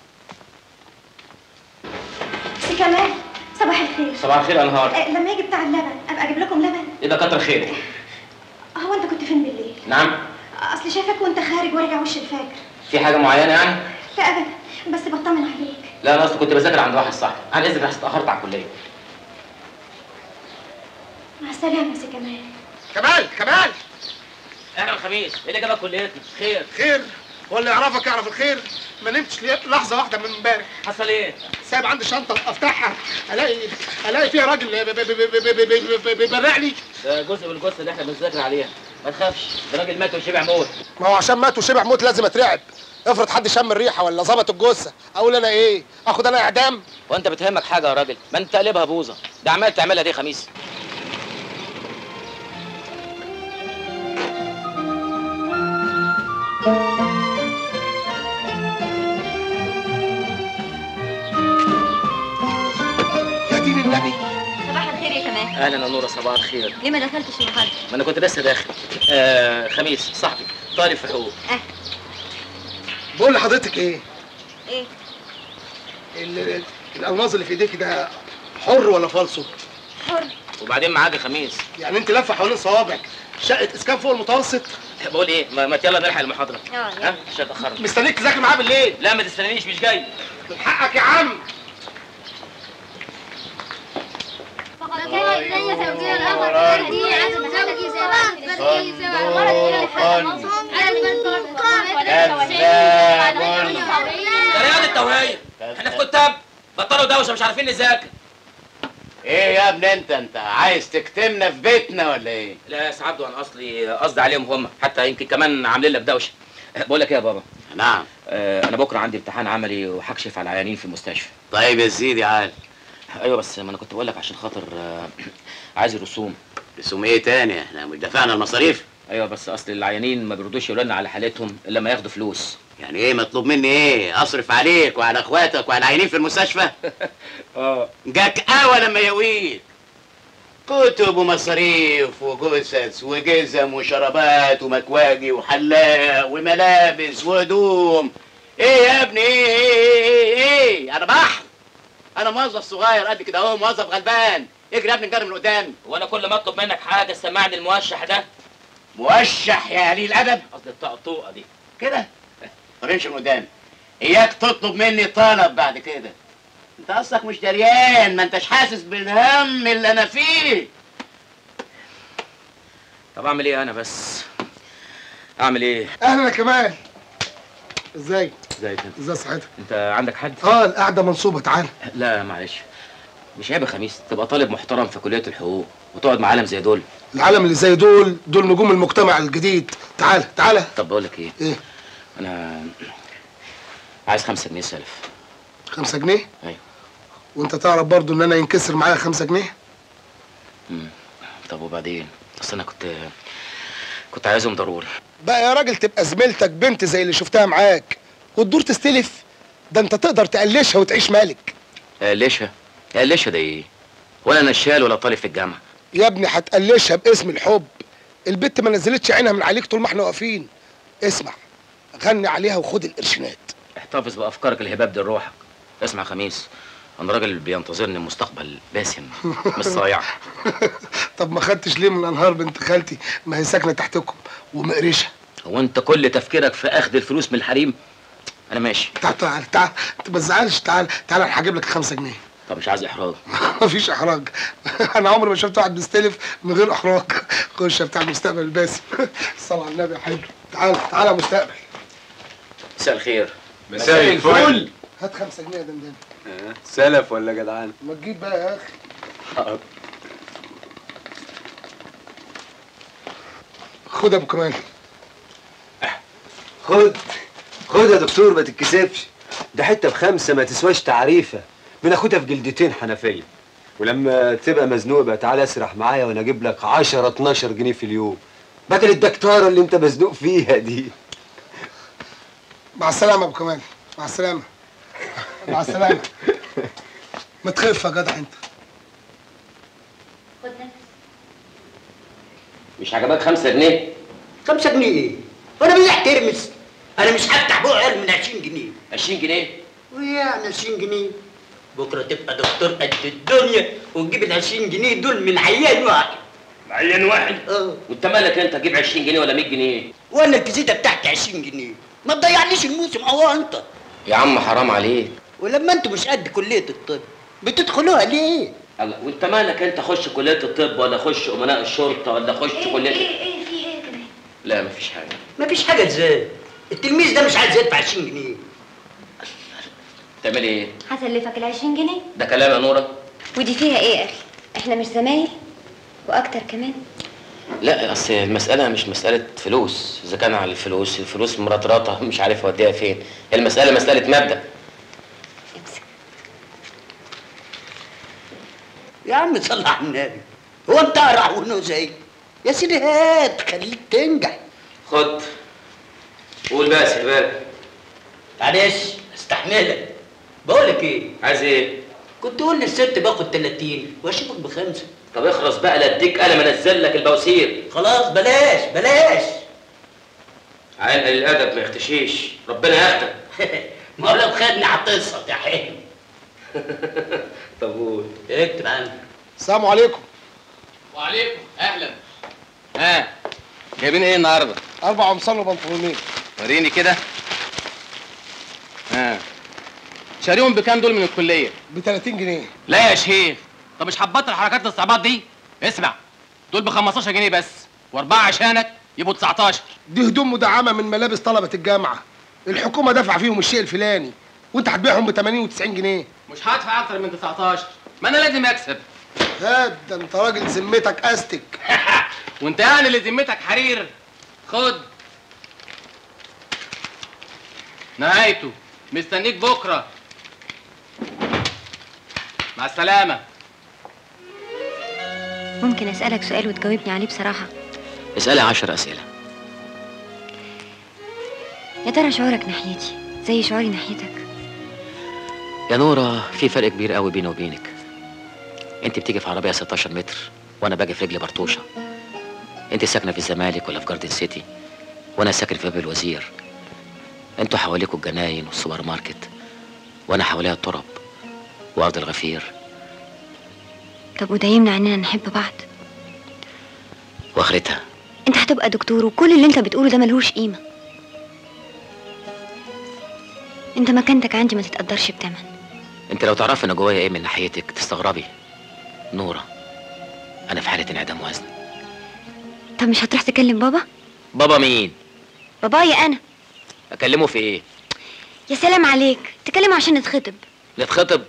سي كمال صباح الخير صباح الخير يا نهار آه، لما يجي بتاع اللبن ابقى اجيب لكم لبن ايه ده كتر خيرك هو انت كنت فين بالليل نعم اصل شايفك وانت خارج وارجع وش الفجر في حاجه معينه يعني لا ابدا بس بطمن عليك لا انا اصلا كنت بذاكر عند واحد صاحبي انا اذنك بس اتاخرت على الكليه مع السلامه يا سي كمال كمال كمال اهلا الخميس ايه اللي جابك كليتنا خير خير هو اللي يعرفك يعرف الخير ما نمتش ليه- لحظه واحده من امبارح حصل ايه سايب عندي شنطه افتحها الاقي الاقي فيها راجل ب- ب- ب- ب- ب- ب- ب- بيبرق لي ده جزء من الجثه اللي احنا بنذاكر عليها ما تخافش ده راجل مات وشبع موت ما هو عشان مات وشبع موت لازم اترعب افرض حد شم الريحه ولا ظبط الجثه اقول انا ايه اخد انا اعدام وانت بتهمك حاجه يا راجل ما انت قلبها بوظه ده عمال تعملها دي خميس يا دين النبي صباح الخير يا كمال اهلا يا نوره صباح الخير ليه ما دخلتش المحاضرة؟ ما انا كنت لسه داخل آه خميس صاحبي طالب في حقوق بقول لحضرتك ايه ايه؟ ال- ال- الالماظ اللي في ايديك ده حر ولا فالصو حر وبعدين معاك يا خميس يعني انت لفه حوالين صوابعك شقه اسكان فوق المتوسط بقول ايه ما, ما يلا نلحق المحاضره اه ها مش هتاخرنا مستنيك تذاكر معاه بالليل لا ما تستنانيش مش جاي حقك يا عم فقد كان إلي زوجي الآخر الذي عزم زوجي زمان فريد زمان ده رياض التوهيه احنا في كتاب بطلوا دوشه مش عارفين نذاكر ايه يا ابني انت انت عايز تكتمنا في بيتنا ولا ايه لا يا سعد انا اصلي قصدي عليهم هم حتى يمكن كمان عاملين لك دوشه بقول لك ايه يا بابا نعم آه انا بكره عندي امتحان عملي وهكشف على العيانين في المستشفى طيب يا سيدي عال ايوه بس ما انا كنت بقول لك عشان خاطر آه عايز الرسوم رسوم ايه تاني احنا مش دفعنا المصاريف ايوه بس اصل العيانين ما بيردوش يقولوا لنا على حالتهم الا لما ياخدوا فلوس يعني ايه مطلوب مني ايه اصرف عليك وعلى اخواتك وعلى العيانين في المستشفى اه جاك قهوه لما يويك كتب ومصاريف وجثث وجزم وشرابات ومكواجي وحلاق وملابس وهدوم ايه يا ابني ايه ايه ايه ايه, إيه؟ انا بحر انا موظف صغير قد كده اهو موظف غلبان اجري يا ابني نجرب من قدامي وانا كل ما اطلب منك حاجه سمعني الموشح ده موشح يا قليل الادب قصدي الطقطوقه دي كده فرنش من قدامي اياك تطلب مني طلب بعد كده انت اصلك مش دريان ما انتش حاسس بالهم اللي انا فيه طب اعمل ايه انا بس اعمل ايه اهلا يا كمال ازاي ازيك انت ازاي صحتك انت عندك حد اه القعده منصوبه تعال لا معلش مش عيب يا خميس تبقى طالب محترم في كليه الحقوق وتقعد مع عالم زي دول العالم اللي زي دول دول نجوم المجتمع الجديد تعال تعال طب بقول لك ايه ايه انا عايز خمسة جنيه سلف خمسة جنيه ايوه وانت تعرف برضو ان انا ينكسر معايا خمسة جنيه مم. طب وبعدين اصل انا كنت كنت عايزهم ضروري بقى يا راجل تبقى زميلتك بنت زي اللي شفتها معاك وتدور تستلف ده انت تقدر تقلشها وتعيش مالك قلشها قلشها ده ايه ولا نشال ولا طالب في الجامعه يا ابني هتقلشها باسم الحب البت ما نزلتش عينها من عليك طول ما احنا واقفين اسمع غني عليها وخد القرشينات احتفظ بافكارك الهباب دي لروحك اسمع يا خميس انا راجل بينتظرني مستقبل باسم مش صايع طب ما خدتش ليه من انهار بنت خالتي ما هي ساكنه تحتكم ومقرشه هو انت كل تفكيرك في اخذ الفلوس من الحريم انا ماشي تعال تعال تعال انت ما تزعلش تعال تعال انا هجيب لك خمسة جنيه طب مش عايز احراج مفيش احراج انا عمري ما شفت واحد بيستلف من غير احراج خش يا بتاع المستقبل الباسم صل على النبي يا حلو تعال تعال يا مستقبل مساء الخير مساء الفل هات خمسة جنيه يا دندان سلف ولا جدعان ما تجيب بقى يا اخي خد يا ابو كمال خد خد يا دكتور ما تتكسفش ده حته بخمسه ما تسواش تعريفه بناخدها في جلدتين حنفيه ولما تبقى مزنوق بقى تعالى اسرح معايا وانا اجيب لك 10 12 جنيه في اليوم بدل الدكتوره اللي انت مزنوق فيها دي مع السلامه يا ابو كمال مع السلامه مع السلامه ما تخف يا جدع انت مش عجبك خمسة جنيه خمسة جنيه ايه؟ وانا مين ترمس؟ انا مش هفتح بقى اقل من 20 جنيه 20 جنيه ويعني 20 جنيه بكره تبقى دكتور قد الدنيا وتجيب ال 20 جنيه دول من عيان واحد عيان واحد اه وانت مالك انت تجيب 20 جنيه ولا 100 جنيه وانا الفيزيتا بتاعتي 20 جنيه ما تضيعليش الموسم اه انت يا عم حرام عليك ولما انتوا مش قد كليه الطب بتدخلوها ليه؟ الله وانت مالك انت خش كليه الطب ولا خش امناء الشرطه ولا خش كليه ايه في ايه كده لا مفيش حاجه مفيش حاجه ازاي؟ التلميذ ده مش عايز يدفع 20 جنيه تعمل ايه هسلفك ال 20 جنيه ده كلام يا نوره ودي فيها ايه يا اخي احنا مش زمايل واكتر كمان لا اصل المساله مش مساله فلوس اذا كان على الفلوس الفلوس مرطرطه مش عارف اوديها فين المساله مساله مبدا يا عم صل على النبي هو انت قرع ونوزي يا سيدي هات خليك تنجح خد قول بقى يا سيبان معلش استحملك بقولك ايه عايز ايه كنت تقول للست باخد 30 واشوفك بخمسه طب اخلص بقى لا اديك قلم انزل لك البواسير خلاص بلاش بلاش عين قليل الادب ما يختشيش ربنا ياخدك ما هو لو خدني هتصط يا حلو طب قول اكتب عندك السلام عليكم وعليكم اهلا ها جايبين ايه النهارده اربع قمصان وبنطلونين وريني كده ها شاريهم بكام دول من الكليه ب 30 جنيه لا يا شيخ طب مش هتبطل حركات الاستعباط دي اسمع دول ب 15 جنيه بس واربعه عشانك يبقوا 19 دي هدوم مدعمه من ملابس طلبه الجامعه الحكومه دافعه فيهم الشيء الفلاني وانت هتبيعهم ب 80 و90 جنيه مش هدفع اكتر من 19 ما انا لازم اكسب هات ده انت راجل ذمتك استك وانت يعني اللي ذمتك حرير خد نهايته مستنيك بكره مع السلامه ممكن اسالك سؤال وتجاوبني عليه بصراحه اسألي عشر أسئلة يا ترى شعورك ناحيتي زي شعوري ناحيتك يا نورة في فرق كبير قوي بيني وبينك انت بتيجي في عربية 16 متر وانا باجي في رجلي برطوشة انت ساكنة في الزمالك ولا في جاردن سيتي وانا ساكن في باب الوزير انتوا حواليكوا الجناين والسوبر ماركت وانا حواليها التراب وارض الغفير طب وده يمنع اننا نحب بعض واخرتها انت هتبقى دكتور وكل اللي انت بتقوله ده ملهوش قيمة انت مكانتك عندي ما تتقدرش بتمن انت لو تعرفي انا جوايا ايه من ناحيتك تستغربي نورة انا في حالة انعدام وزن طب مش هتروح تكلم بابا بابا مين بابايا انا اكلمه في ايه يا سلام عليك تكلمه عشان نتخطب نتخطب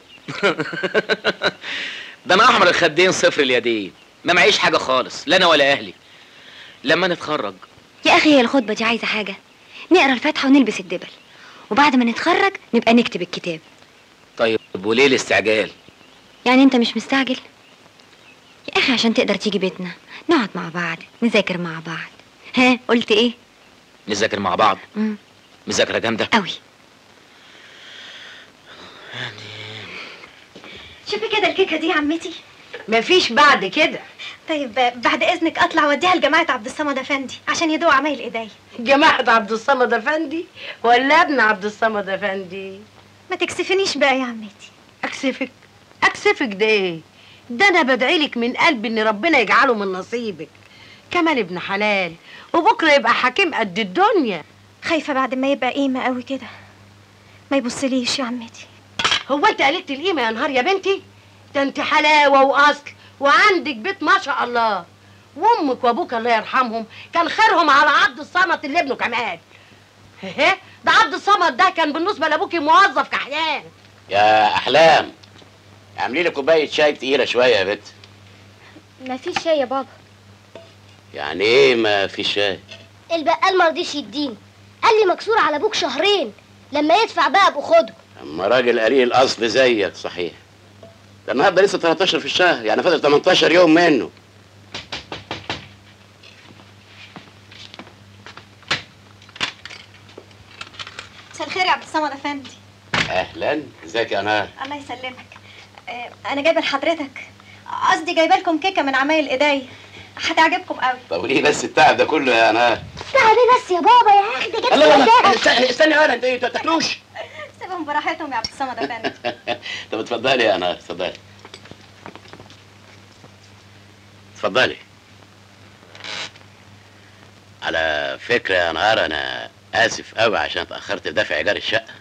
ده انا احمر الخدين صفر اليدين ما معيش حاجة خالص لا انا ولا اهلي لما نتخرج يا اخي هي الخطبة دي عايزة حاجة نقرا الفاتحة ونلبس الدبل وبعد ما نتخرج نبقى نكتب الكتاب طيب وليه الاستعجال يعني انت مش مستعجل يا اخي عشان تقدر تيجي بيتنا نقعد مع بعض نذاكر مع بعض ها قلت ايه نذاكر مع بعض مم. مذاكرة جامدة قوي شوفي كده الكيكه دي يا عمتي مفيش بعد كده طيب بعد اذنك اطلع اوديها لجماعه عبد الصمد افندي عشان يدوق عمايل ايديا جماعة عبد الصمد افندي ولا ابن عبد الصمد افندي ما تكسفنيش بقى يا عمتي اكسفك اكسفك ده ايه ده انا بدعيلك من قلبي ان ربنا يجعله من نصيبك كمال ابن حلال وبكره يبقى حكيم قد الدنيا خايفه بعد ما يبقى قيمه قوي كده ما يبصليش يا عمتي هو انت قلت القيمه يا نهار يا بنتي ده انت حلاوه واصل وعندك بيت ما شاء الله وامك وابوك الله يرحمهم كان خيرهم على عبد الصمد اللي ابنه كمال هه ده عبد الصمد ده كان بالنسبه لابوكي موظف كحيان يا احلام اعملي لي كوبايه شاي تقيله شويه يا بت ما فيش شاي يا بابا يعني ايه ما في شاي البقال ما رضيش يديني قال لي مكسور على ابوك شهرين لما يدفع بقى ابو خده اما راجل قليل الاصل زيك صحيح ده النهارده لسه 13 في الشهر يعني فاضل 18 يوم منه مساء الخير يا عبد الصمد افندي اهلا ازيك يا نهار الله يسلمك آه، انا جايبه لحضرتك قصدي جايبه لكم كيكه من عمايل ايديا هتعجبكم قوي طب وليه بس التعب ده كله يا نهار تعب ايه بس يا بابا يا اخي ده جبت الله الله مزاجك. استني استني انا انت إيه، ما تاكلوش سيبهم براحتهم يا عبد الصمد افندي طب اتفضلي يا نهار اتفضلي اتفضلي على فكرة يا نهار أنا آسف أوي عشان اتأخرت في دفع إيجار الشقة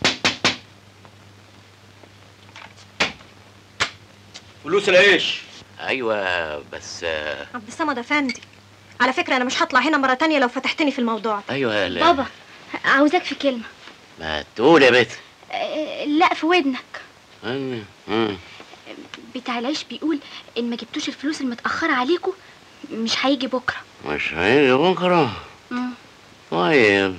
فلوس العيش أيوة بس آه، عبد الصمد افندي على فكره انا مش هطلع هنا مره تانية لو فتحتني في الموضوع أيوة لا بابا عاوزاك في كلمة ما تقول يا بت آه، لا في ودنك مم، مم. بتاع العيش بيقول ان ما جبتوش الفلوس المتأخرة عليكم مش هيجي بكرة مش هيجي بكرة مم. طيب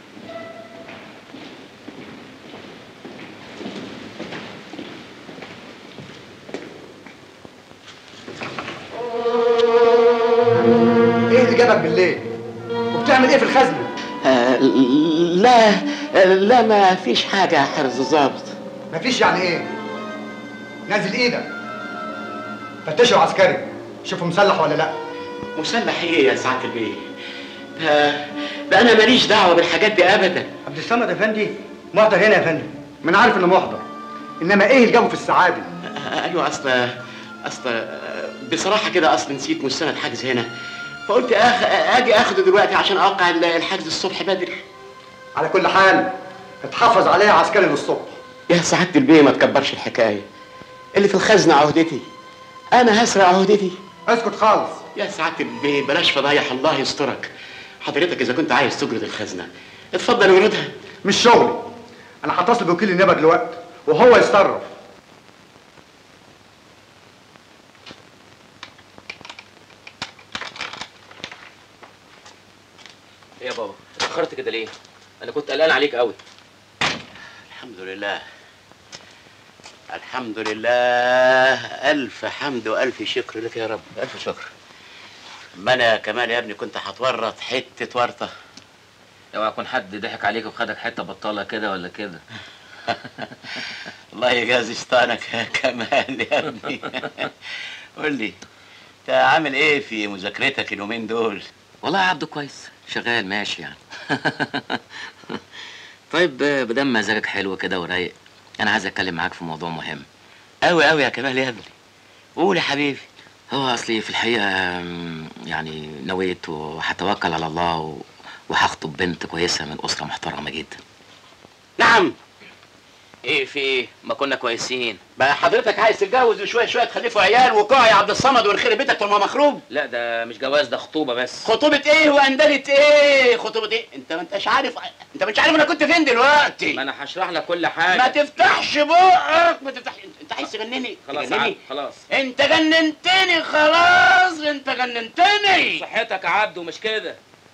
ايه اللي جابك بالليل وبتعمل ايه في الخزنه آه لا لا ما فيش حاجة يا حرز الظابط مفيش يعني ايه نازل ايدك فتشه عسكري شوفه مسلح ولا لا مسلح ايه يا سعادة البيه؟ ده, ده انا ماليش دعوة بالحاجات دي ابدا عبد الصمد افندي محضر هنا يا فندم ما انا عارف انه محضر انما ايه اللي جابه في السعاده آه، ايوه اصل اصل آه، بصراحة كده اصل نسيت مستند حجز هنا فقلت أخ... اجي اخده دلوقتي عشان اوقع ال- الحجز الصبح بدري على كل حال اتحفظ عليها عسكري للصبح يا سعادة البيه ما تكبرش الحكاية اللي في الخزنة عهدتي انا هسرق عهدتي اسكت خالص يا سعادة البيه بلاش فضايح الله يسترك حضرتك اذا كنت عايز تجرد الخزنة اتفضل وردها مش شغلي انا هتصل بوكيل النيابه دلوقتي وهو يتصرف ايه يا بابا اتأخرت كده ليه انا كنت قلقان عليك قوي الحمد لله الحمد لله ألف حمد وألف شكر لك يا رب ألف شكر ما انا كمان يا ابني كنت هتورط حته ورطه اوعى يكون حد ضحك عليك وخدك حته بطاله كده ولا كده الله يجازي شيطانك يا كمال يا ابني قول لي انت عامل ايه في مذاكرتك اليومين دول والله يا عبده كويس شغال ماشي يعني طيب آه، بدل مزاجك حلو كده ورايق انا عايز اتكلم معاك في موضوع مهم قوي قوي يا كمال يا ابني قول يا حبيبي هو اصلي في الحقيقه آم، يعني نويت وهتوكل على الله و... وهخطب بنت كويسه من اسره محترمه جدا نعم ايه في ايه ما كنا كويسين بقى حضرتك عايز تتجوز وشويه شويه تخلفوا عيال وقع يا عبد الصمد ونخرب بيتك طول ما مخروب لا ده مش جواز ده خطوبه بس خطوبة ايه واندلة ايه خطوبة ايه انت ما انتش عارف انت مش عارف انا كنت فين دلوقتي ما انا هشرح لك كل حاجه ما تفتحش بقك ما تفتحش انت- انت عايز تجنني خلاص يا تجنني عبد خلاص انت جننتني خلاص انت جننتني صحتك يا عبده مش كده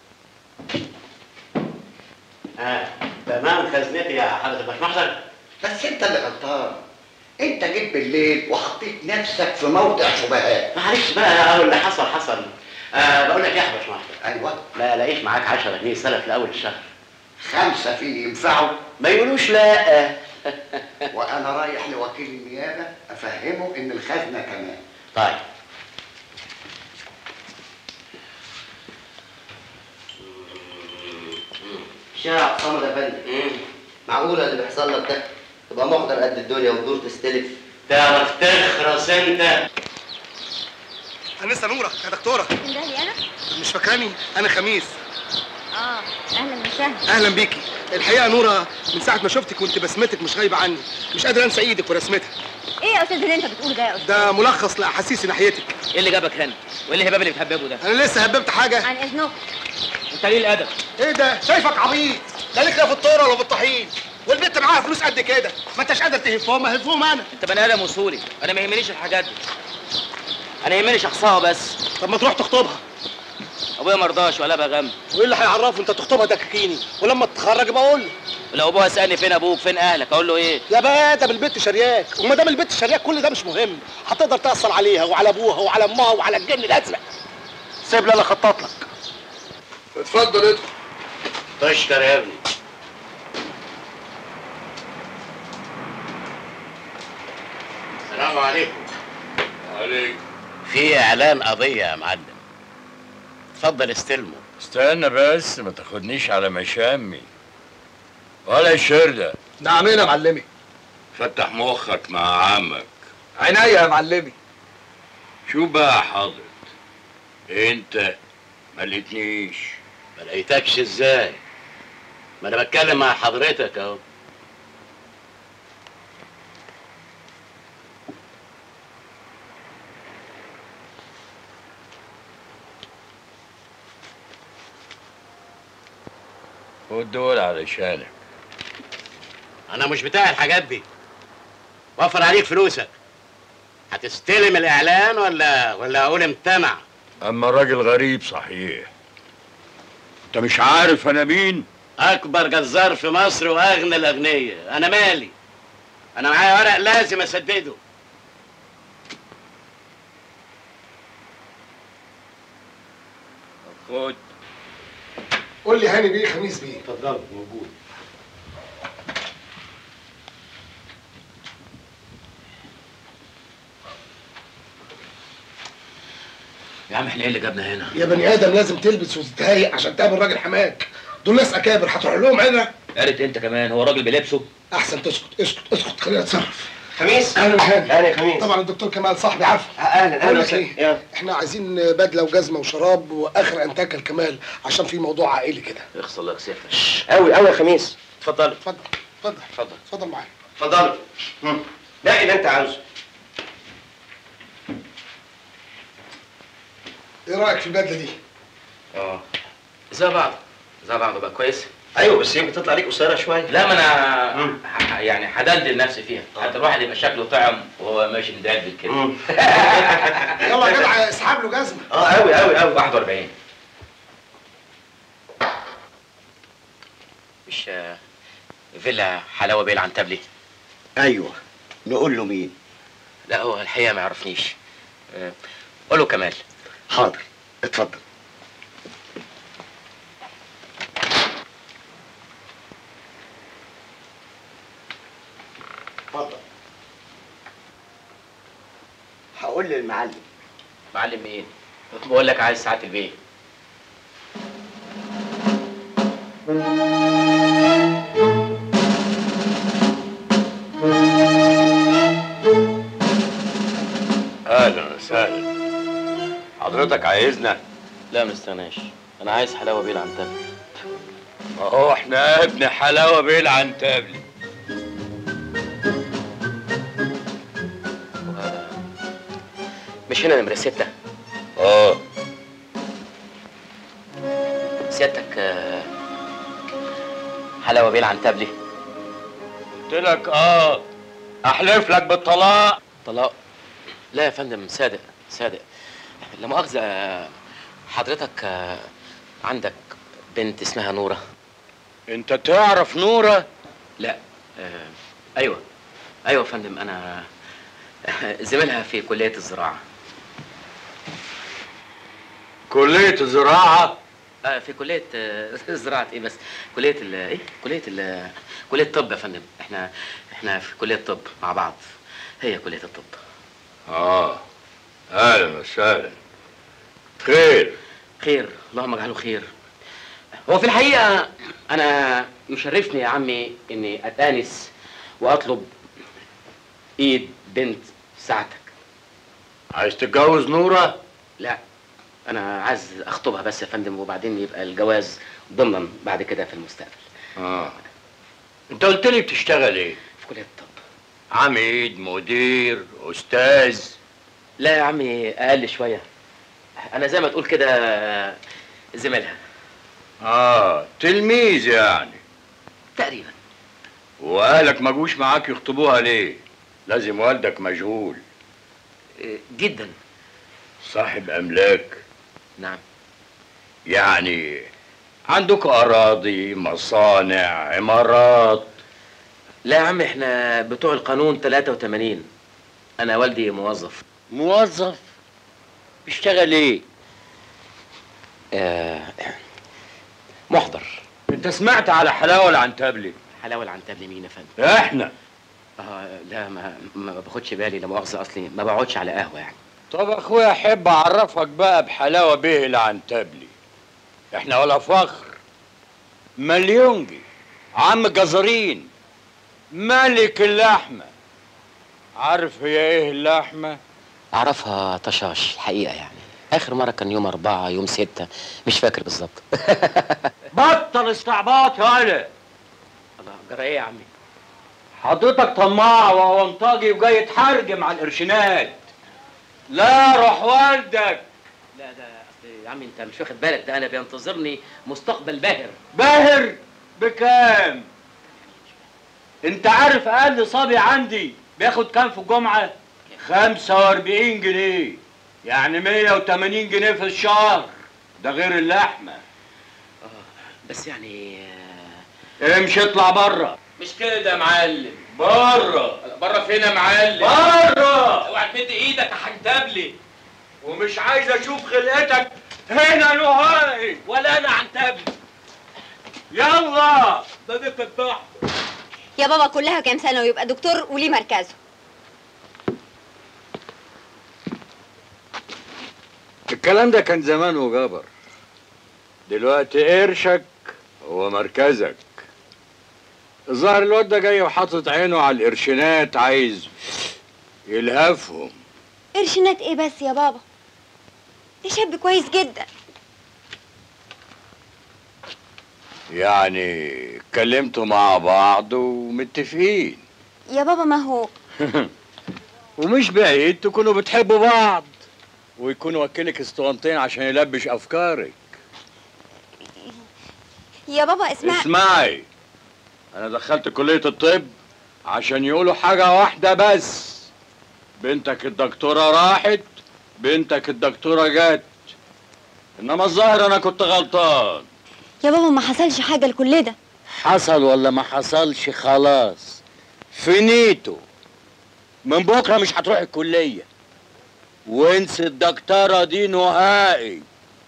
اه تمام خزنتي يا حضرة الباشمهندس بس انت اللي غلطان انت جيت بالليل وحطيت نفسك في موضع شبهات معلش بقى اهو اللي حصل حصل آه بقول لك ايه يا باشمهندس ايوه ما الاقيش معاك 10 جنيه سلف لاول الشهر خمسة فيه ينفعوا ما يقولوش لا وانا رايح لوكيل النيابة افهمه ان الخزنة كمان طيب شارع صمد يا فندم معقولة اللي بيحصل لك ده تبقى محضر قد الدنيا وتدور تستلف تعرف تخرس انت انسه نوره يا دكتوره تندهلي انا؟ مش فاكراني انا خميس اه اهلا وسهلا اهلا بيكي الحقيقه نوره من ساعه ما شفتك وانت بسمتك مش غايبه عني مش قادر انسى ايدك ورسمتها ايه يا استاذ اللي انت بتقوله ده يا استاذ؟ ده ملخص لاحاسيسي ناحيتك ايه اللي جابك هنا وايه الهباب اللي بتهببه ده انا لسه هببت حاجه عن اذنك انت ليه الادب ايه ده شايفك عبيط لا ليك لا في الطوره ولا في الطحين والبنت معاها فلوس قد كده ما انتش قادر تهفهم هفهم انا انت بني ادم وصولي انا ما يهمنيش الحاجات دي انا يهمني شخصها بس طب ما تروح تخطبها ابويا مرضاش ولا بغم وايه اللي هيعرفه انت تخطبها دكاكيني ولما تتخرج يبقى قول لي ولو ابوها سالني فين ابوك فين اهلك اقول له ايه يا بقى ده بالبنت شرياك وما دام البنت شرياك كل ده مش مهم هتقدر تأثر عليها وعلى ابوها وعلى امها وعلى الجن الازرق سيب لي انا اخطط لك اتفضل ادخل تشكر يا ابني السلام عليكم عليك في اعلان قضيه يا معلم اتفضل استلمه استنى بس ما تاخدنيش على مشامي ولا الشردة نعمين يا معلمي فتح مخك مع عمك عينيا يا معلمي شو بقى حاضر انت ما لقيتنيش ما لقيتكش ازاي ما انا بتكلم مع حضرتك اهو خد دول علشانك انا مش بتاع الحاجات دي وفر عليك فلوسك هتستلم الاعلان ولا ولا اقول امتنع اما الراجل غريب صحيح انت مش عارف انا مين اكبر جزار في مصر واغنى الاغنياء انا مالي انا معايا ورق لازم اسدده خد قول لي هاني بيه خميس بيه اتفضل موجود يا عم احنا ايه اللي جابنا هنا يا بني ادم لازم تلبس وتتهيأ عشان تقابل راجل حماك دول ناس اكابر هتروح لهم هنا قالت انت كمان هو راجل بلبسه احسن تسكت اسكت اسكت خلينا نتصرف خميس اهلا وسهلا اهلا يا خميس طبعا الدكتور كمال صاحبي عارفه اهلا بقول اهلا لك ايه وسهلا احنا عايزين بدله وجزمه وشراب واخر انتاكه الكمال عشان في موضوع عائلي كده اخص الله كسفك قوي قوي يا خميس اتفضل اتفضل اتفضل اتفضل اتفضل معايا اتفضل نقي اللي انت عاوزه ايه رايك في البدله دي اه زي بعض زي بعض بقى كويس ايوه بس يمكن تطلع عليك قصيره شويه لا ما انا ح- يعني هدلدل نفسي فيها حتى الواحد يبقى شكله طعم وهو ماشي مدلدل كده يلا يا جدع اسحب له جزمه اه قوي قوي قوي 41 مش آه، فيلا حلاوه بيه العنتبلي ايوه نقول له مين لا هو الحقيقه ما يعرفنيش آه، قول له كمال حاضر اتفضل اتفضل هقول للمعلم معلم ايه؟ بقول لك عايز ساعات البيت اهلا وسهلا حضرتك عايزنا لا ما استغناش انا عايز حلاوه بيل عن تبل اهو احنا ابن حلاوه بيل عن تابلي مش هنا نمرة ستة اه سيادتك آه، حلاوه بيل عن تبلي قلت لك اه احلف لك بالطلاق طلاق لا يا فندم صادق صادق لا مؤاخذة آه، حضرتك آه، عندك بنت اسمها نورة انت تعرف نورة؟ لا آه، ايوه ايوه يا فندم انا زميلها في كلية الزراعة كلية الزراعة آه في كلية آه، زراعة ايه بس كلية ال ايه كلية ال كلية الطب يا فندم احنا احنا في كلية الطب مع بعض هي كلية الطب اه اهلا وسهلا خير خير اللهم اجعله خير هو في الحقيقة أنا يشرفني يا عمي إني أتآنس وأطلب إيد بنت ساعتك عايز تتجوز نورة؟ لا أنا عايز أخطبها بس يا فندم وبعدين يبقى الجواز ضمنا بعد كده في المستقبل اه انت قلت لي بتشتغل ايه؟ في كلية الطب عميد مدير استاذ لا يا عمي أقل شوية أنا زي ما تقول كده زميلها اه تلميذ يعني تقريبا واهلك ما جوش معاك يخطبوها ليه؟ لازم والدك مشغول جدا صاحب املاك نعم يعني عندكم اراضي مصانع عمارات لا يا عم احنا بتوع القانون 83 انا والدي موظف موظف بيشتغل ايه آه محضر انت سمعت على حلاوه العنتبلي حلاوه العنتبلي مين يا فندم احنا اه لا ما ما باخدش بالي لا مؤاخذه اصلي ما بقعدش على قهوه يعني طب اخويا احب اعرفك بقى بحلاوه بيه العنتبلي احنا ولا فخر مليونجي عم جزرين ملك اللحمه عارف هي ايه اللحمه اعرفها طشاش الحقيقه يعني اخر مره كان يوم أربعة يوم ستة مش فاكر بالظبط بطل استعباط يا ولد الله جرى ايه يا عمي حضرتك طماع وونطاجي وجاي تحرجم على القرشينات لا روح والدك لا ده اصل يا عمي انت مش واخد بالك ده انا بينتظرني مستقبل باهر باهر بكام انت عارف اقل صبي عندي بياخد كام في الجمعه 45 جنيه يعني 180 جنيه في الشهر ده غير اللحمه بس يعني امشي اطلع بره مش كده يا معلم بره بره فين يا معلم بره اوعى تمد ايدك يا حنتبلي ومش عايز اشوف خلقتك هنا نهائي ولا انا عنتبلي يلا ده دي التفاح يا بابا كلها كام سنة ويبقى دكتور وليه مركزه الكلام ده كان زمان وجبر دلوقتي قرشك هو مركزك الظاهر الواد ده جاي وحاطط عينه على القرشينات عايز يلهفهم قرشينات ايه بس يا بابا ده شاب كويس جدا يعني اتكلمتوا مع بعض ومتفقين يا بابا ما هو ومش بعيد تكونوا بتحبوا بعض ويكون وكيلك اسطوانتين عشان يلبش افكارك يا بابا اسمع اسمعي انا دخلت كلية الطب عشان يقولوا حاجة واحدة بس بنتك الدكتورة راحت بنتك الدكتورة جت انما الظاهر انا كنت غلطان يا بابا ما حصلش حاجة لكل ده حصل ولا ما حصلش خلاص فينيتو من بكره مش هتروح الكليه وانسى الدكتوره دي نهائي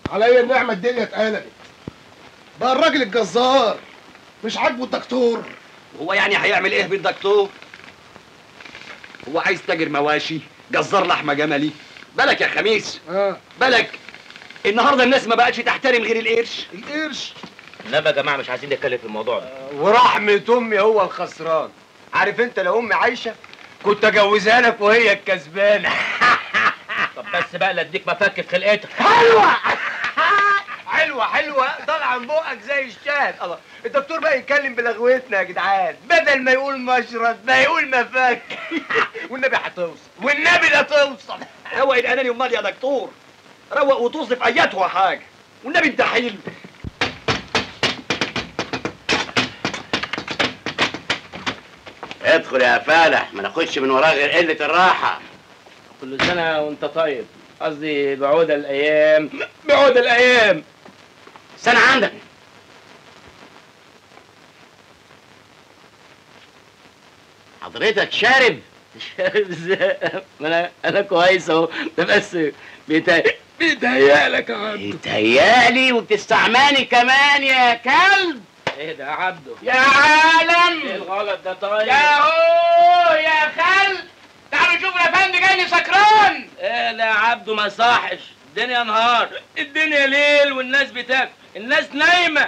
عليا النعمه الدنيا اتقلبت بقى الراجل الجزار مش عاجبه الدكتور هو يعني هيعمل ايه بالدكتور هو عايز تاجر مواشي جزار لحمه جملي بالك يا خميس اه بالك النهارده الناس ما بقتش تحترم غير القرش القرش لا يا جماعه مش عايزين نتكلم في الموضوع ده ورحمة أمي هو الخسران عارف أنت لو أمي عايشة كنت أجوزها لك وهي الكسبانة طب بس بقى لا اديك مفك في خلقتك حلوة حلوة حلوة طالعة من بقك زي الشاهد الله الدكتور بقى يتكلم بلغوتنا يا جدعان بدل ما يقول مشرط ما يقول مفك والنبي هتوصل والنبي لا توصل روق الاناني امال يا دكتور روق وتوصف اياتها حاجه والنبي انت حلو ادخل يا فالح ما ناخدش من وراه غير قله الراحه كل سنة وانت طيب قصدي بعود الأيام بعود الأيام سنة عندك حضرتك شارب شارب ازاي؟ ما انا انا كويس اهو ده بس بيتهيأ بيتهيألك يا عبده بيتهيألي وبتستعماني كمان يا كلب ايه ده يا عبده؟ يا عالم ايه الغلط ده طيب؟ يا هو يا خل تعالوا شوفوا يا فندم جاي سكران ايه ده يا عبده ما صاحش الدنيا نهار الدنيا ليل والناس بتاكل الناس نايمة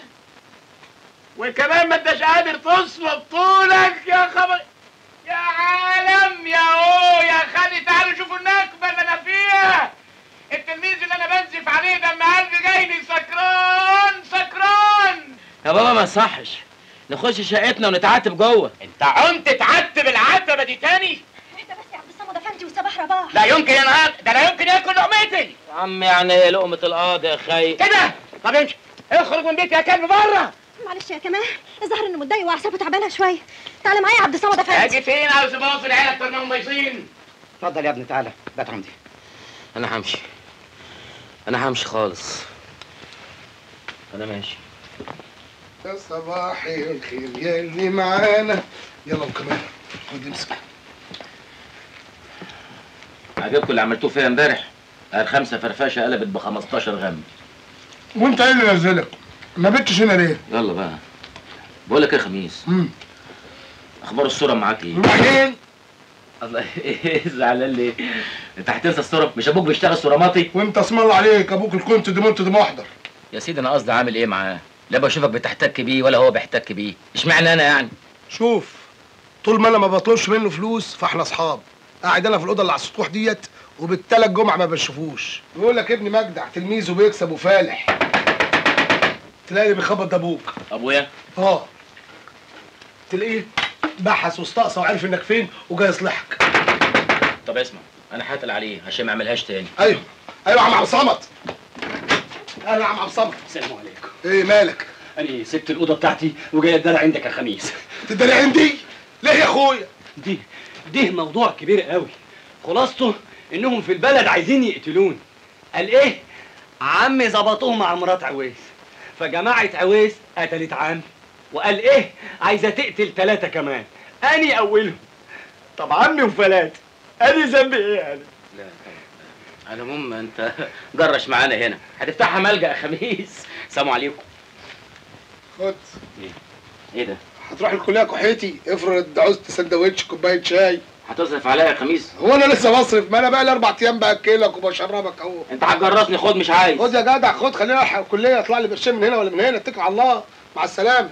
وكمان ما انتش قادر تصلب طولك يا خبر يا عالم يا هو يا خالي تعالوا شوفوا النكبه اللي انا فيها التلميذ اللي انا بنزف عليه دم قلبي جاي لي سكران سكران يا بابا ما صحش نخش شقتنا ونتعاتب جوه انت عمت تعتب العتبه دي تاني انت بس يا عبد الصمد افندي وصباح رباح لا يمكن ينهار ده لا يمكن ياكل لقمتي يا عم يعني ايه لقمة القاضي يا خي كده طب امشي اخرج من بيتي يا كلب بره معلش يا كمال الظاهر انه متضايق واعصابه تعبانه شويه تعالى معايا يا عبد الصمد افندي اجي فين عاوز ابوظ العيله اكتر منهم بايظين اتفضل يا ابني تعالى بات عمدي انا همشي انا همشي خالص انا ماشي يا صباح الخير يا اللي معانا يلا وكمان خد امسك عجبكم اللي عملتوه فيها امبارح الخمسة فرفشة قلبت ب 15 غم وانت ايه اللي نزلك؟ ما بتش هنا ليه؟ يلا بقى بقول لك ايه يا خميس مم. اخبار الصوره معاك ايه وبعدين الله ايه زعلان ليه؟ انت هتنسى الصوره مش ابوك بيشتغل صوراماتي وانت اسم الله عليك ابوك الكنت دي منت دي محضر يا سيدي انا قصدي عامل ايه معاه لا بشوفك بتحتك بيه ولا هو بيحتك بيه اشمعنى انا يعني شوف طول ما انا ما بطلبش منه فلوس فاحنا اصحاب قاعد انا في الاوضه اللي على السطوح ديت وبالتلات جمعة ما بشوفوش يقول لك ابني مجدع تلميذه بيكسب وفالح تلاقي اللي بيخبط ده ابوك ابويا اه تلاقيه بحث واستقصى وعرف انك فين وجاي يصلحك طب اسمع انا هاتل عليه عشان ما اعملهاش تاني ايوه ايوه يا عم عبد الصمد اهلا يا عم عبد الصمد السلام عليكم ايه مالك انا سبت الاوضه بتاعتي وجاي اتدرع عندك يا خميس تدري عندي ليه يا اخويا دي دي موضوع كبير قوي خلاصته انهم في البلد عايزين يقتلوني قال ايه عمي ظبطوه مع مرات عويس فجماعه عويس قتلت عمي وقال ايه عايزه تقتل ثلاثه كمان اني اولهم طب عمي وفلات اني ذنبي ايه انا لا على العموم انت جرش معانا هنا هتفتحها ملجأ يا خميس سلام عليكم خد ايه ده هتروح الكليه كحيتي افرض عوزت سندوتش كوبايه شاي هتصرف عليا يا خميس هو انا لسه بصرف ما انا بقى لي اربع ايام باكلك وبشربك اهو انت هتجرسني خد مش عايز خد يا جدع خد خلينا الحق الكليه اطلع لي قرشين من هنا ولا من هنا اتكل على الله مع السلامه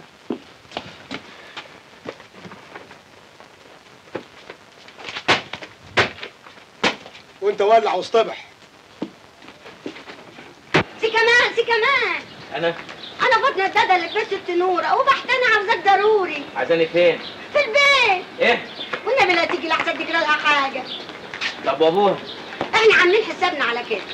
وانت ولع واصطبح سي كمان سي كمان انا انا فاضيه الداده اللي لبست التنوره وبحتني عاوزاك ضروري عايزاني فين في البيت ايه والنبي لا تيجي لحسن تجرى لها حاجه طب وابوها احنا عاملين حسابنا على كده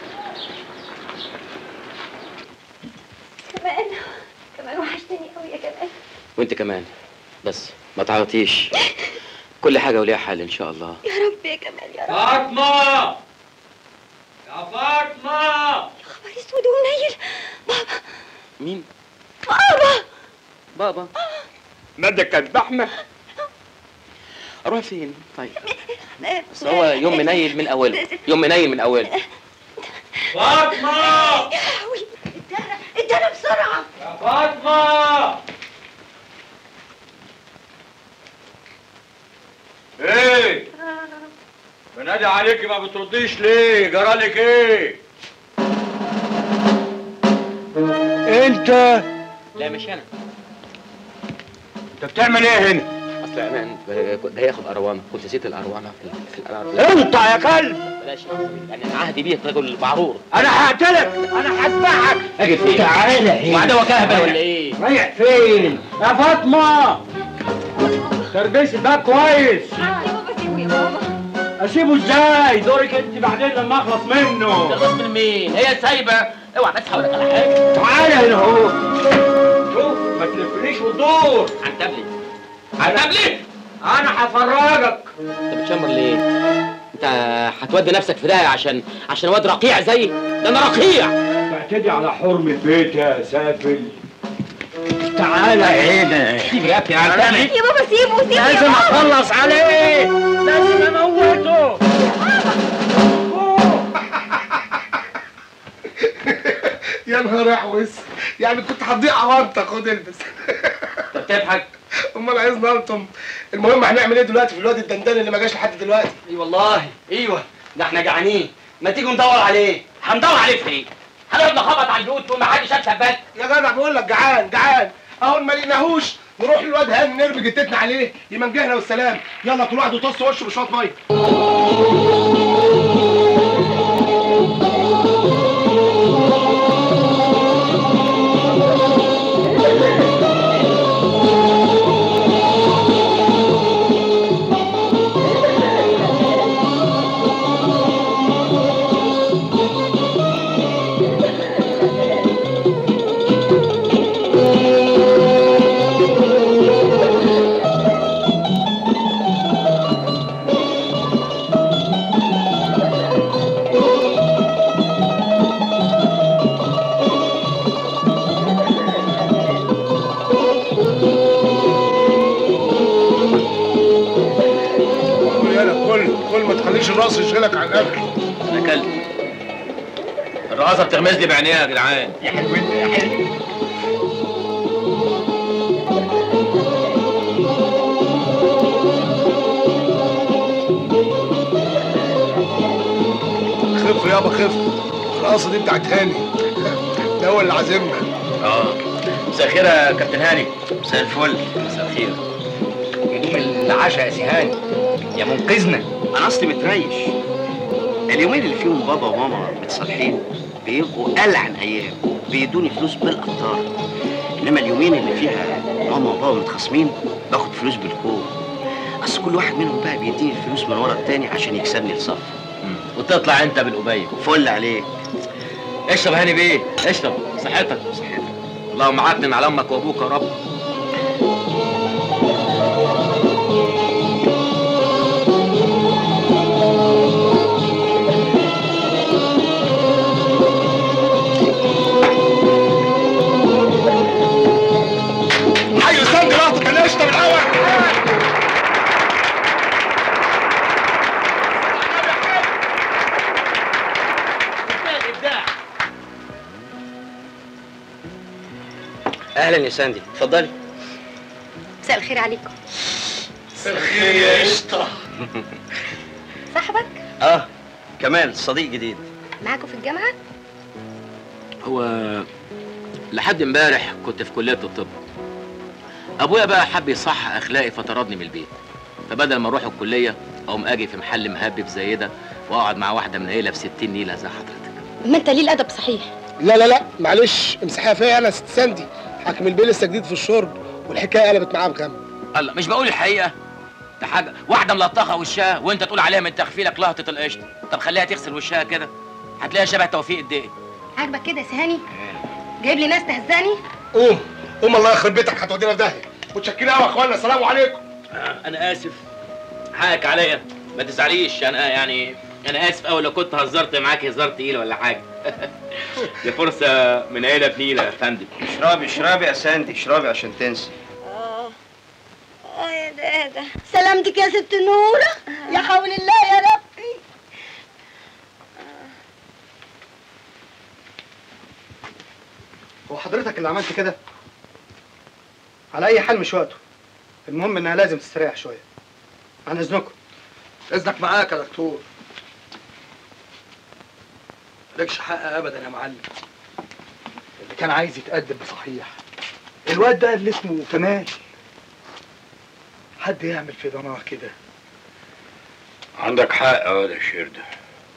كمان كمان وحشتني قوي يا كمان وانت كمان بس ما تعيطيش كل حاجه وليها حل ان شاء الله يا رب يا كمال يا رب فاطمه يا فاطمه خبر اسود ومنيل بابا مين بابا بابا مادة كانت بحمة اروح فين طيب بس هو يوم منيل من اوله يوم منيل من اوله فاطمة يا لهوي ادانا ادانا بسرعه يا فاطمة ايه بنادي عليكي ما بترديش ليه جرالك ايه انت لا مش انا انت بتعمل ايه هنا اصل انا كنت هياخد اروانه كنت نسيت الاروانه في ال- في الأروانة. انت يا كلب بلاش عصبي يعني انا عهدي بيه رجل معرور انا هقتلك انا هذبحك اجي فين تعالى هنا وبعدين هو كهبل ولا ايه رايح فين يا فاطمه تربيس الباب كويس اسيبه ازاي دورك انت بعدين لما اخلص منه تخلص من مين هي سايبه اوعى بس هقول لك على حاجه تعالى هنا اهو شوف ما تلفنيش وتدور عنتبلي عنتبلي انا هفرجك انت بتشمر ليه انت هتودي نفسك في داهيه عشان عشان واد رقيع زيي ده انا رقيع تعتدي على حرمة بيتي يا سافل تعالى هنا سيب رقبتي يا عنتبلي يا بابا سيبه سيبه يا لازم بابا. اخلص عليه لازم اموته يا نهار احوس يعني كنت هتضيع عوارتك خد البس انت بتضحك امال عايز نلطم المهم هنعمل ايه دلوقتي في الواد الدندان اللي ما جاش لحد دلوقتي اي والله ايوه ده احنا جعانين ما تيجوا ندور عليه هندور عليه في ايه هنقعد نخبط على البيوت وما حدش شاف بات يا جدع بقول لك جعان جعان اهو ما لقيناهوش نروح للواد هاني نرمي جتتنا عليه يمنجهنا والسلام يلا كل واحد يطص وشه بشويه ميه كل يلا كل كل ما تخليش الراس يشغلك عن الاكل انا كلب الرقاصه بتغمز لي بعينيها يا جدعان يا حلو انت يا حلو خف يابا خف الرقاصه دي بتاعت هاني ده هو اللي عازمنا اه مساء الخير يا كابتن هاني مساء الفل مساء الخير هدوم العشاء يا سيهاني يا منقذنا انا اصلي متريش اليومين اللي فيهم بابا وماما متصالحين بيبقوا ألعن ايام بيدوني فلوس بالقطار انما اليومين اللي فيها ماما وبابا متخاصمين باخد فلوس بالكوم اصل كل واحد منهم بقى بيديني الفلوس من ورا التاني عشان يكسبني الصف وتطلع انت بالقبيب فل عليك اشرب هاني بيه اشرب صحتك صحتك اللهم عدن على امك وابوك يا رب حي استنى لحظه انا اشرب الاول اهلا يا ساندي اتفضلي مساء الخير عليكم الخير يا قشطه صاحبك اه كمال صديق جديد معاكم في الجامعه هو لحد امبارح كنت في كليه الطب ابويا بقى حب يصحح اخلاقي فطردني من البيت فبدل ما اروح الكليه اقوم اجي في محل مهبب زي ده واقعد مع واحده من عيله ب 60 نيله زي حضرتك ما انت ليه الادب صحيح لا لا لا معلش امسحها فيا انا يا ست ساندي حاكم البيه لسه جديد في الشرب والحكايه قلبت معاه بكام الله مش بقول الحقيقه ده حاجه واحده ملطخه وشها وانت تقول عليها من تخفيلك لهطه القشطه طب خليها تغسل وشها كده هتلاقيها شبه توفيق الدقي عاجبك كده يا سهاني جايب لي ناس تهزاني قوم قوم الله يخرب بيتك هتودينا في داهيه متشكرين قوي يا اخوانا السلام عليكم انا اسف حقك عليا ما تزعليش انا يعني انا اسف قوي لو كنت هزرت معاك هزار تقيل ولا حاجه دي فرصه من عيله بنيله يا فندم اشربي اشربي يا ساندي اشربي عشان تنسي اه يا دادا سلامتك يا ست نورة يا حول الله يا ربي هو حضرتك اللي عملت كده على اي حال مش وقته المهم انها لازم تستريح شويه عن اذنكم اذنك معاك يا دكتور مالكش حق ابدا يا معلم اللي كان عايز يتقدم بصحيح الواد ده اللي اسمه كمال حد يعمل في ضناه كده عندك حق يا واد الشير ده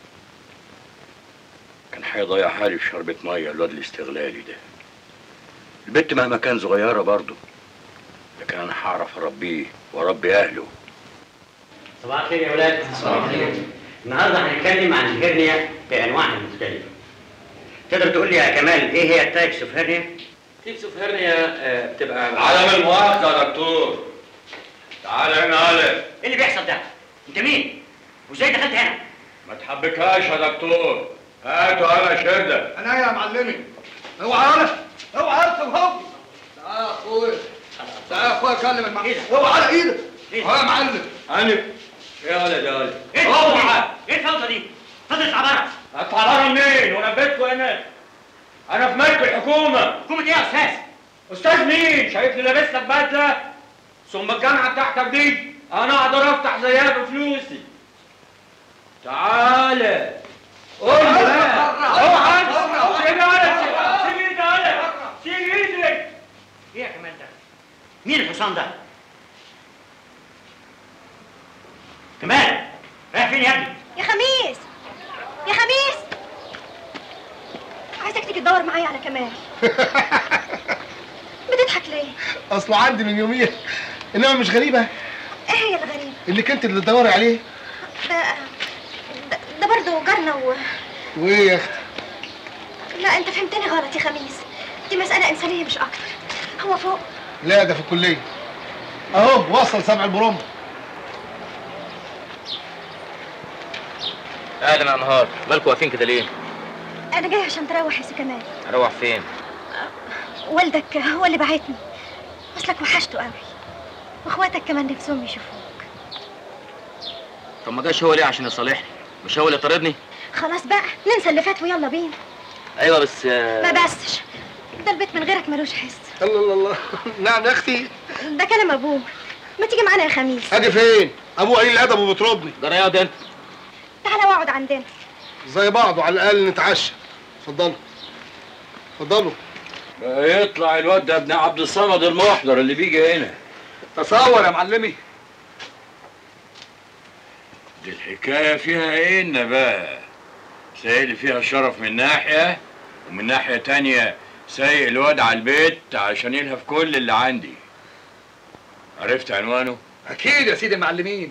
كان هيضيع حالي في شربة مية الواد الاستغلالي ده البت مهما كان صغيرة برضه لكن أنا هعرف أربيه وأربي أهله صباح الخير يا ولاد صباح الخير النهارده هنتكلم عن الهرنيا بانواعها المختلفه تقدر تقول لي يا كمال ايه هي التايبس اوف هرنيا تيبس اوف هرنيا بتبقى عدم المؤاخذة يا دكتور تعال هنا ألف ايه اللي بيحصل ده انت مين وازاي دخلت هنا ما تحبكهاش يا دكتور هاتوا أنا شردة انا يا معلمي اوعى انا اوعى انت وهو تعال يا اخويا تعال يا اخويا كلم المعلم اوعى على ايدك اهو يا معلم ألف يا ولد يا ولد ايه الفوضى دي؟ ايه الفوضى دي؟ اتفضل اطلع بره اطلع بره منين ونبتكم هنا انا في ملك الحكومه حكومه ايه يا استاذ استاذ مين شايفني لابس لك بدله ثم الجامعه بتاعتك دي انا اقدر افتح زيها بفلوسي تعالى قول لي بقى اوعى سيب ايدك سيب ايدك سيب ايدك ايه يا كمال ده؟ مين الحصان ده؟ كمال رايح فين يا ابني؟ يا خميس يا خميس عايزك تيجي تدور معايا على كمال بتضحك ليه؟ اصله عندي من يومين انما مش غريبه ايه هي الغريبة؟ اللي كنت اللي تدوري عليه ده ده, ده برضه جارنا و... وايه يا اختي لا انت فهمتني غلط يا خميس دي مسألة إنسانية مش أكتر هو فوق لا ده في الكليه اهو وصل سبع البرومبا اهلا يا انهار مالكوا واقفين كده ليه؟ أنا جاي عشان تروح يا سي كمال اروح فين؟ والدك هو اللي بعتني أصلك وحشته قوي وإخواتك كمان نفسهم يشوفوه طب ما جاش هو ليه عشان يصالحني؟ مش هو اللي طردني؟ خلاص بقى ننسى اللي فات ويلا بينا ايوه بس آه، ما بسش ده البيت من غيرك ملوش حس الله الله الله نعم يا اختي ده كلام أبوه ما تيجي معانا يا خميس اجي فين ابوه قليل الادب وبتربني جرى انت تعالى واقعد عندنا زي بعض وعلى الاقل نتعشى اتفضلوا اتفضلوا بقى يطلع الواد ده ابن عبد الصمد المحضر اللي بيجي هنا تصور يا معلمي دي الحكاية فيها ايه بقى سايق فيها شرف من ناحية ومن ناحية تانية سايق الواد على البيت عشان يلهف كل اللي عندي عرفت عنوانه؟ اكيد يا سيدي المعلمين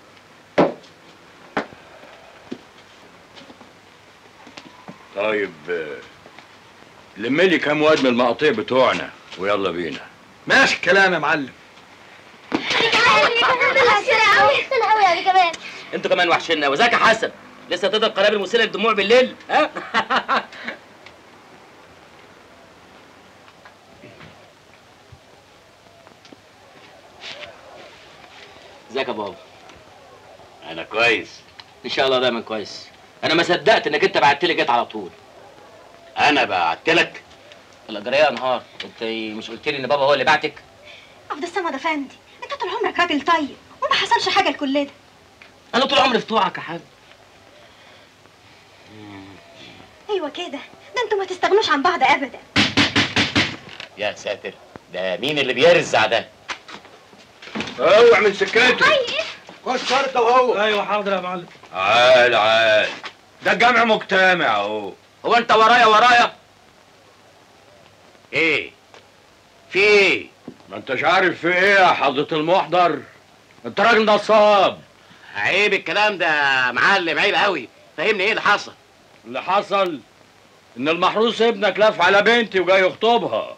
طيب آه، لم لي كام واد من المقاطيع بتوعنا ويلا بينا ماشي الكلام يا معلم طلع قوي يعني كمان انتوا كمان وحشنا وذاك يا حسن لسه تضرب قنابل مسيله للدموع بالليل ها؟ ازيك يا بابا؟ انا كويس ان شاء الله دايما كويس انا ما صدقت انك انت بعت لي جيت على طول انا بعت لك الاجريه انهار انت مش قلت لي ان بابا هو اللي بعتك عبد الصمد افندي انت طول عمرك راجل طيب وما حصلش حاجة لكل ده انا طول عمري في طوعك يا حاج ايوه كده ده انتوا ما تستغنوش عن بعض ابدا يا ساتر ده مين اللي بيرزع ده اوعى من سكته خش انت وهو ايوه حاضر يا معلم عال عال ده الجمع مجتمع اهو هو انت ورايا ورايا ايه في ايه ما انتش عارف في ايه يا حضرة المحضر انت راجل نصاب عيب الكلام ده يا معلم عيب قوي فهمني ايه اللي حصل اللي حصل ان المحروس ابنك لف على بنتي وجاي يخطبها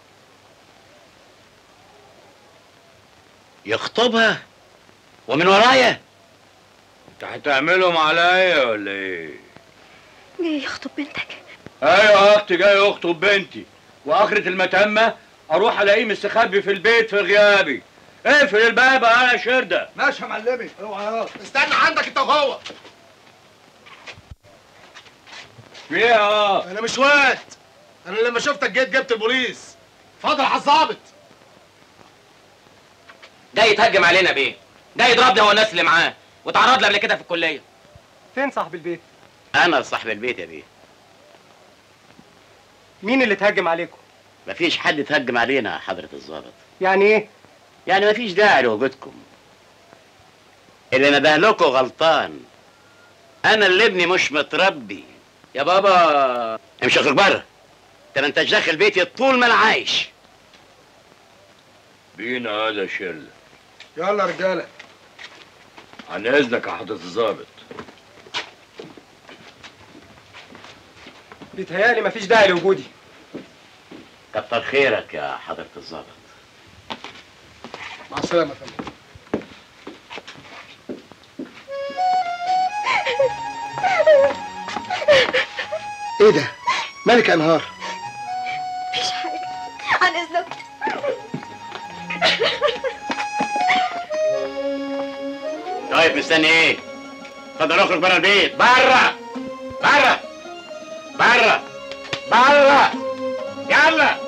يخطبها ومن ورايا انت هتعملهم عليا ولا ايه جاي يخطب بنتك ايوه يا اختي جاي يخطب بنتي واخرة المتمة اروح الاقيه مستخبي في البيت في غيابي اقفل الباب يا شردة ماشي يا معلمي اوعى استنى عندك انت وهو في ايه اه انا مش واد انا لما شفتك جيت جبت البوليس اتفضل يا الظابط ده يتهجم علينا بيه ده يضربني هو الناس اللي معاه وتعرض لي قبل كده في الكليه فين صاحب البيت انا صاحب البيت يا بيه مين اللي اتهجم عليكم مفيش حد اتهجم علينا يا حضرة الظابط يعني ايه يعني مفيش داعي لوجودكم اللي نده لكم غلطان انا اللي ابني مش متربي يا بابا امشي اخرج بره انت ما انتش داخل بيتي طول ما انا عايش بينا هذا شله يلا يا رجاله عن اذنك يا حضرة الظابط بيتهيألي مفيش داعي لوجودي كتر خيرك يا حضرة الظابط مع السلامه يا فندم ايه ده مالك يا انهار مفيش حاجة عن إذنك طيب مستني ايه اتفضل اخرج بره البيت بره بره بره بره يلا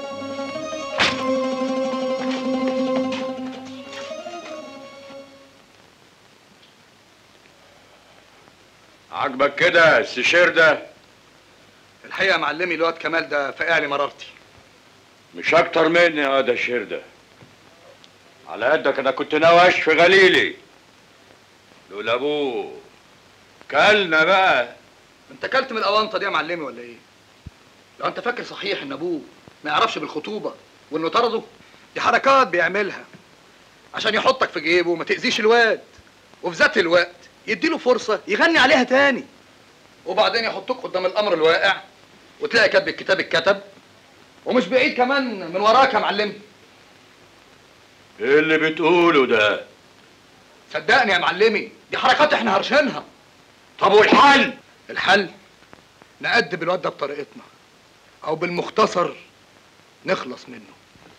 عاجبك كده السشير ده الحقيقه يا معلمي الواد كمال ده فقع لي مرارتي مش اكتر مني هذا الشير ده على قدك انا كنت ناوي اشفي غليلي لولا ابوه كلنا بقى انت اكلت من الاونطه دي يا معلمي ولا ايه لو انت فاكر صحيح ان ابوه ما يعرفش بالخطوبه وانه طرده دي حركات بيعملها عشان يحطك في جيبه وما تاذيش الواد وفي ذات الوقت يديله فرصه يغني عليها تاني وبعدين يحطوك قدام الامر الواقع وتلاقي كاتب الكتاب اتكتب ومش بعيد كمان من وراك يا معلمي ايه اللي بتقوله ده صدقني يا معلمي دي حركات احنا هرشينها طب والحل الحل نأدب الواد ده بطريقتنا او بالمختصر نخلص منه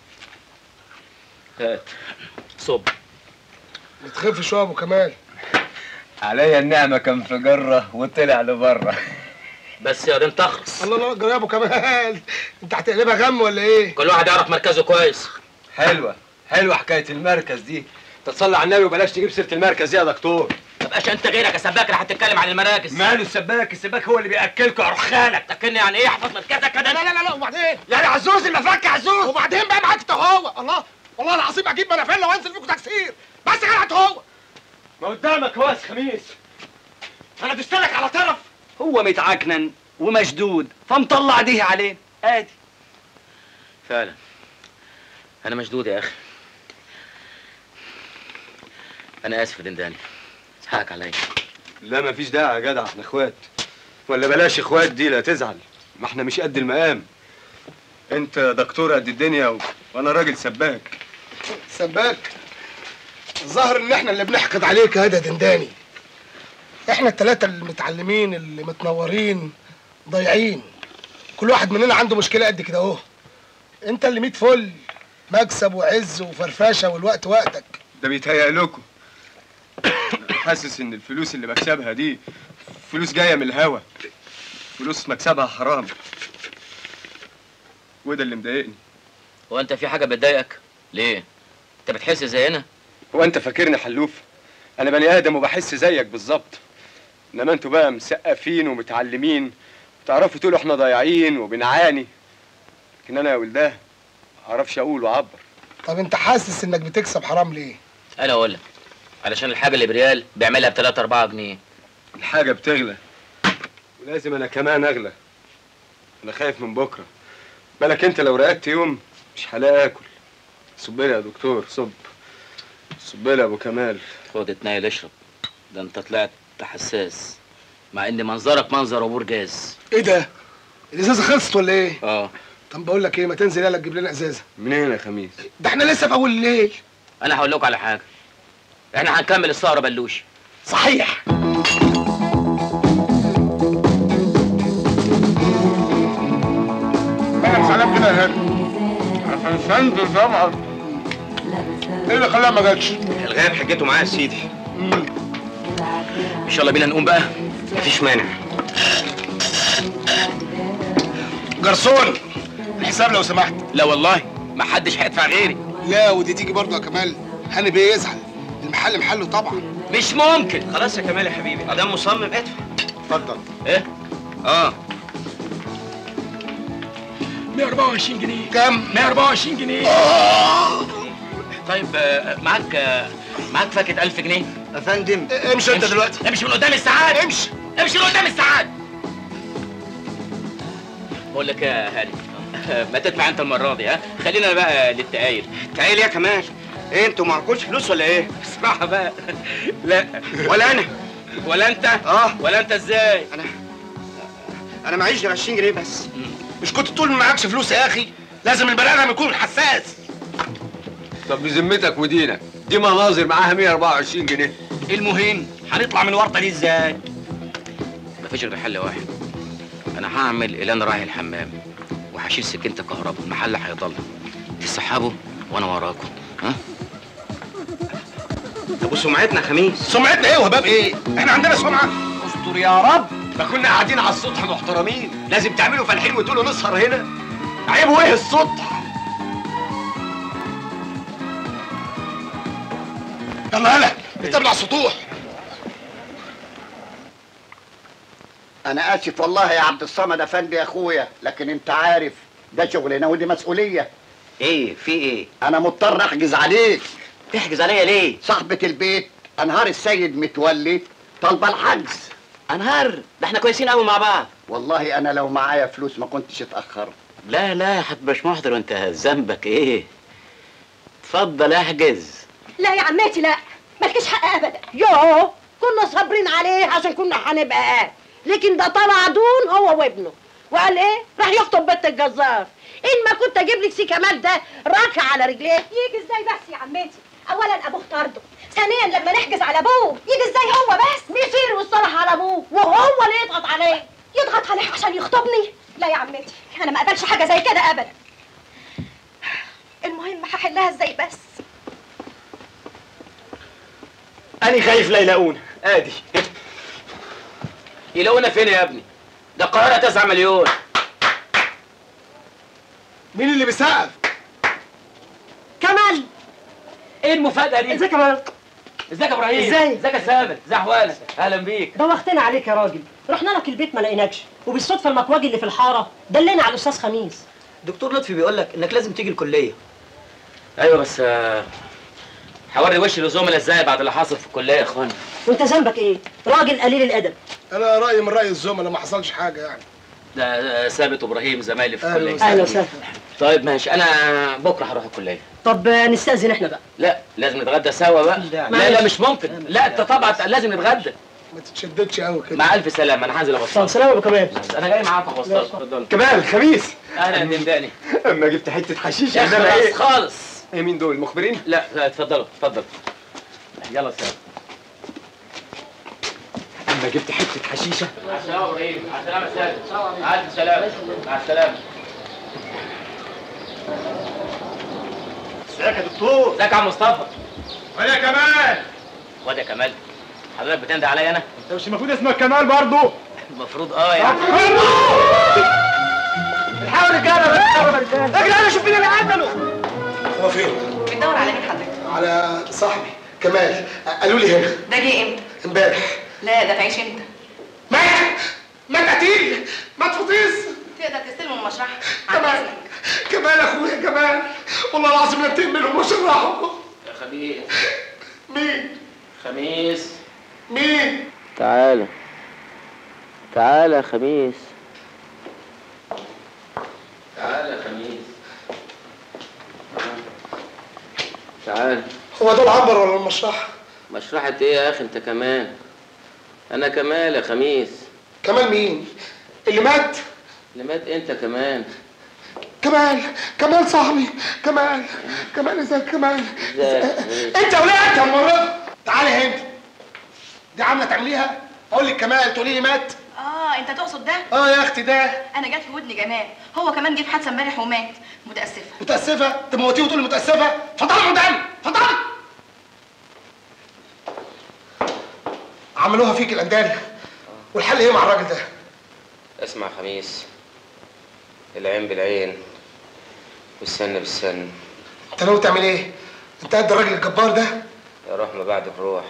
هات صب بتخف شويه يا ابو كمال عليا النعمة كان في جرة وطلع لبره بس يا انت اخرس الله الله جرى يا ابو كمال انت هتقلبها غم ولا ايه كل واحد يعرف مركزه كويس حلوة حلوة حكاية المركز دي تصلي على النبي وبلاش تجيب سيرة المركز دي يا دكتور تبقاش انت غيرك يا سباك راح تتكلم عن المراكز ماله السباك السباك هو اللي بياكلكوا يا رخالك تاكلني يعني ايه احفظ مركزك كده لا لا لا لا وبعدين يعني عزوز المفك عزوز وبعدين بقى معاك انت هو الله والله العظيم اجيب منافله وانزل فيكم تكسير بس كده هو ما قدامك هو خميس انا دستلك على طرف هو متعكنن ومشدود فمطلع ديه عليه ادي فعلا انا مشدود يا اخي انا اسف يا دنداني حقك عليا لا مفيش داعي يا جدع احنا اخوات ولا بلاش اخوات دي لا تزعل ما احنا مش قد المقام انت دكتور قد الدنيا و... وانا راجل سباك سباك الظاهر ان احنا اللي بنحقد عليك يا هدى دنداني احنا التلاتة المتعلمين اللي متنورين ضايعين كل واحد مننا عنده مشكلة قد كده اهو انت اللي ميت فل مكسب وعز وفرفشه والوقت وقتك ده بيتهيأ لكم حاسس ان الفلوس اللي بكسبها دي فلوس جايه من الهوا فلوس مكسبها حرام وده اللي مضايقني هو انت في حاجه بتضايقك ليه انت بتحس زينا هو انت فاكرني حلوف انا بني ادم وبحس زيك بالظبط انما انتوا بقى مسقفين ومتعلمين تعرفوا تقولوا احنا ضايعين وبنعاني لكن انا يا ولداه ما اعرفش اقول واعبر طب انت حاسس انك بتكسب حرام ليه انا اقول لك علشان الحاجه اللي بريال بيعملها ب 3 4 جنيه الحاجه بتغلى ولازم انا كمان اغلى انا خايف من بكره بالك انت لو رقدت يوم مش هلاقي اكل صب لي يا دكتور صب صب لي يا ابو كمال خد اتنيل اشرب ده انت طلعت حساس مع ان منظرك منظر ابو رجاز ايه ده الازازه خلصت ولا ايه اه طب بقول لك ايه ما تنزل يلا تجيب لنا ازازه منين يا خميس ده احنا لسه في اول الليل انا هقول لكم على حاجه احنا هنكمل السهره بلوش صحيح انا مش عليك كده يا هاني عشان سند طبعا ايه اللي خلاها ما جاتش الغاب حجته معايا يا سيدي ان شاء الله بينا نقوم بقى مفيش مانع جرسون الحساب لو سمحت لا والله ما حدش هيدفع غيري لا ودي تيجي برضه يا كمال هاني بيه يزعل المحل محله طبعا مش ممكن خلاص يا كمال يا حبيبي ادام مصمم ادفع اتفضل ايه اه 124 جنيه كام 124 جنيه طيب آه، معاك آه، معاك فاكهه 1000 جنيه يا فندم امشي انت دلوقتي امشي من قدام الساعات امشي امشي من قدام الساعات بقول لك يا هاني ما تدفع انت المره دي ها خلينا بقى للتقايل تقايل يا كمال ايه انتوا معكوش فلوس ولا ايه اسمعها بقى لا ولا انا ولا انت اه ولا انت ازاي انا انا معيش غير 20 جنيه بس مش كنت تقول ما معكش فلوس يا اخي لازم البني ادم يكون حساس طب بذمتك ودينك دي مناظر معاها 124 جنيه المهم هنطلع من الورطه دي ازاي مفيش غير حل واحد انا هعمل اعلان رايح الحمام وهشيل سكينه الكهرباء المحل هيضل تسحبوا وانا وراكم ها طب وسمعتنا خميس سمعتنا ايه وهباب ايه احنا عندنا سمعه استر يا رب ما كنا قاعدين على السطح محترمين لازم تعملوا فالحين وتقولوا نسهر هنا عيب ايه السطح يلا يلا نتقابل على السطوح انا اسف والله يا عبد الصمد افندي يا اخويا لكن انت عارف ده شغلنا ودي مسؤوليه ايه في ايه انا مضطر احجز عليك تحجز عليا ليه صاحبة البيت انهار السيد متولي طالبه الحجز انهار ده احنا كويسين قوي مع بعض والله انا لو معايا فلوس ما كنتش اتاخرت لا لا يا حاج باش محضر وانت ذنبك ايه اتفضل احجز لا يا عماتي لا مالكيش حق ابدا يوه كنا صابرين عليه عشان كنا هنبقى اهل لكن ده طلع دون هو وابنه وقال ايه راح يخطب بنت الجزار ان ما كنت اجيب لك سي كمال ده راكع على رجليه يجي ازاي بس يا عمتي اولا ابوه طرده ثانيا لما نحجز على ابوه يجي ازاي هو بس بيصير والصلاح على ابوه وهو اللي يضغط عليه يضغط عليه عشان يخطبني لا يا عمتي انا ما اقبلش حاجه زي كده ابدا المهم هحلها ازاي بس أنا خايف لا يلاقونا ادي يلاقونا فين يا ابني ده القاهره 9 مليون مين اللي بيسقف كمال ايه المفاجأة دي؟ ازيك يا مال ازيك يا ابراهيم؟ ازاي؟ ازيك يا ثابت؟ ازي احوالك؟ اهلا بيك دوختنا عليك يا راجل رحنا لك البيت ما لقيناكش وبالصدفه المكواجي اللي في الحاره دلنا على الاستاذ خميس دكتور لطفي بيقول لك انك لازم تيجي الكليه ايوه بس آه، هوري وشي للزملاء ازاي بعد اللي حصل في الكليه يا اخوانا وانت ذنبك ايه راجل قليل الادب انا رايي من راي الزملاء ما حصلش حاجه يعني ده آه، ثابت وابراهيم زمايلي في أهلا الكليه وسهلا. اهلا وسهلا طيب ماشي انا بكره هروح الكليه طب آه، نستاذن احنا بقى لا لازم نتغدى سوا بقى لا معلش. لا مش ممكن لا انت طبعا لازم نتغدى ما تتشددش قوي كده مع الف سلامه انا هنزل اوصلك طب سلام يا ابو كمال انا جاي معاك اوصلك اتفضل كمال خميس اهلا دمداني اما جبت حته حشيش يا انما خلاص ايه خالص ايه مين دول مخبرين لا لا، اتفضلوا اتفضل يلا سلام اما جبت حته حشيشه مع السلامه يا ابراهيم مع السلامه يا سالم مع الف سلامه مع السلامه ازيك يا دكتور ازيك يا عم مصطفى ويا كمال واد يا كمال حضرتك بتندى عليا انا انت مش المفروض اسمك كمال برضه المفروض اه يعني الحاول رجاله بس اجري انا شوف مين اللي قتله هو فين؟ بتدور على مين حضرتك؟ على صاحبي كمال قالوا لي هنا ده جه امتى؟ امبارح لا ده تعيش انت مات مات قتيل مات فطيس تقدر تستلم من المشرحة كمال كمال اخويا كمال والله العظيم لا تهمله مش راحه يا خميس مين؟ خميس مين؟ تعالى تعالى يا خميس تعالى يا خميس تعالى هو ده العنبر ولا المشرحه؟ مشرحة ايه يا اخي انت كمان انا كمال يا خميس كمال مين؟ اللي مات؟ اللي مات انت كمان كمال كمال صاحبي كمال كمال ازيك كمال ازيك؟ انت ولا انت المره تعالي هنا دي عامله تعمليها اقول لك كمال تقولي لي مات اه انت تقصد ده؟ اه يا اختي ده انا جات في ودني جمال هو كمان جه في حادثة امبارح ومات متأسفة متاسفه تموتيه وتقولي متاسفه اتفضلي قدامي اتفضلي عملوها فيك الاندال والحل ايه مع الراجل ده اسمع يا خميس العين بالعين والسن بالسن انت ناوي تعمل ايه؟ انت قد الراجل الجبار ده؟ يا روح ما بعدك روح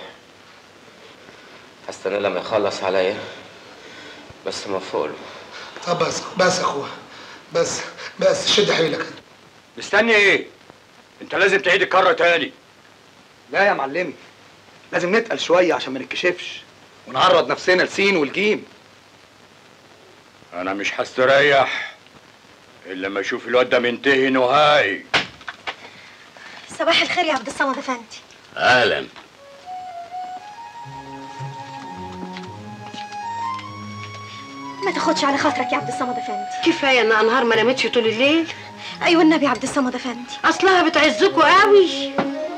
هستنى لما يخلص عليا بس ما فوقله طب بس بس يا اخويا بس بس شد حيلك مستني ايه؟ انت لازم تعيد الكرة تاني لا يا معلمي لازم نتقل شويه عشان ما نتكشفش ونعرض نفسنا لسين والجيم انا مش هستريح الا لما اشوف الواد ده منتهي نهائي صباح الخير يا عبد الصمد افندي اهلا ما تاخدش على خاطرك يا عبد الصمد افندي كفايه ان انهار ما نامتش طول الليل ايوه النبي يا عبد الصمد افندي اصلها بتعزكوا قوي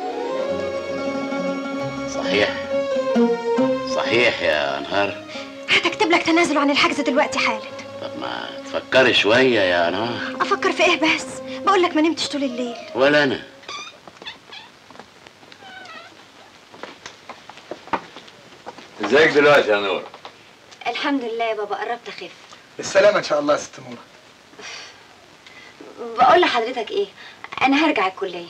صحيح صحيح يا انهار هتكتب لك تنازل عن الحجز دلوقتي حالا طب ما تفكري شويه يا انهار افكر في ايه بس بقول لك ما نمتش طول الليل ولا انا ازيك دلوقتي يا نور الحمد لله يا بابا قربت اخف بالسلامه ان شاء الله يا ست نوره بقول لحضرتك ايه انا هرجع الكليه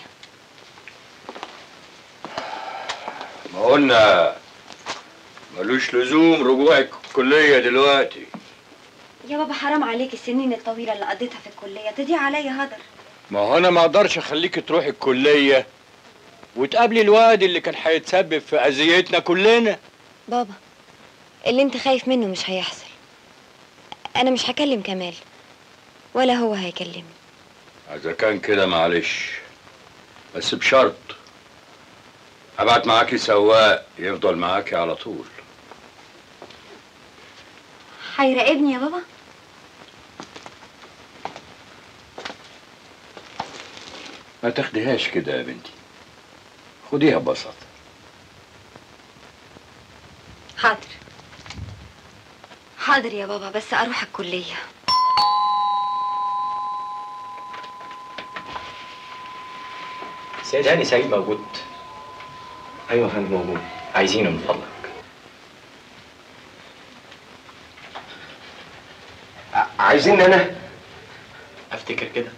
ما قلنا ملوش لزوم رجوعك الكلية دلوقتي يا بابا حرام عليك السنين الطويله اللي قضيتها في الكليه تضيع عليا هدر ما هو انا ما اقدرش اخليك تروحي الكلية وتقابلي الواد اللي كان هيتسبب في اذيتنا كلنا بابا اللي انت خايف منه مش هيحصل انا مش هكلم كمال ولا هو هيكلمني اذا كان كده معلش بس بشرط هبعت معاكي سواق يفضل معاكي على طول هيراقبني يا بابا ما تاخديهاش كده يا بنتي خديها ببساطة حاضر حاضر يا بابا بس اروح الكليه سيد هاني سعيد موجود ايوه يا فندم موجود عايزينه من فضلك عايزين انا افتكر كده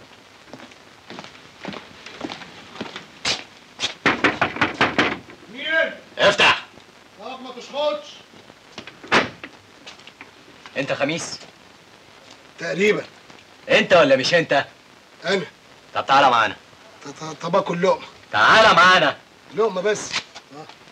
مين؟ افتح طب ما تشخطش انت خميس تقريبا انت ولا مش انت انا طب تعالى معانا ط- ط- طب اكل لقمه تعالى معانا لقمه بس آه.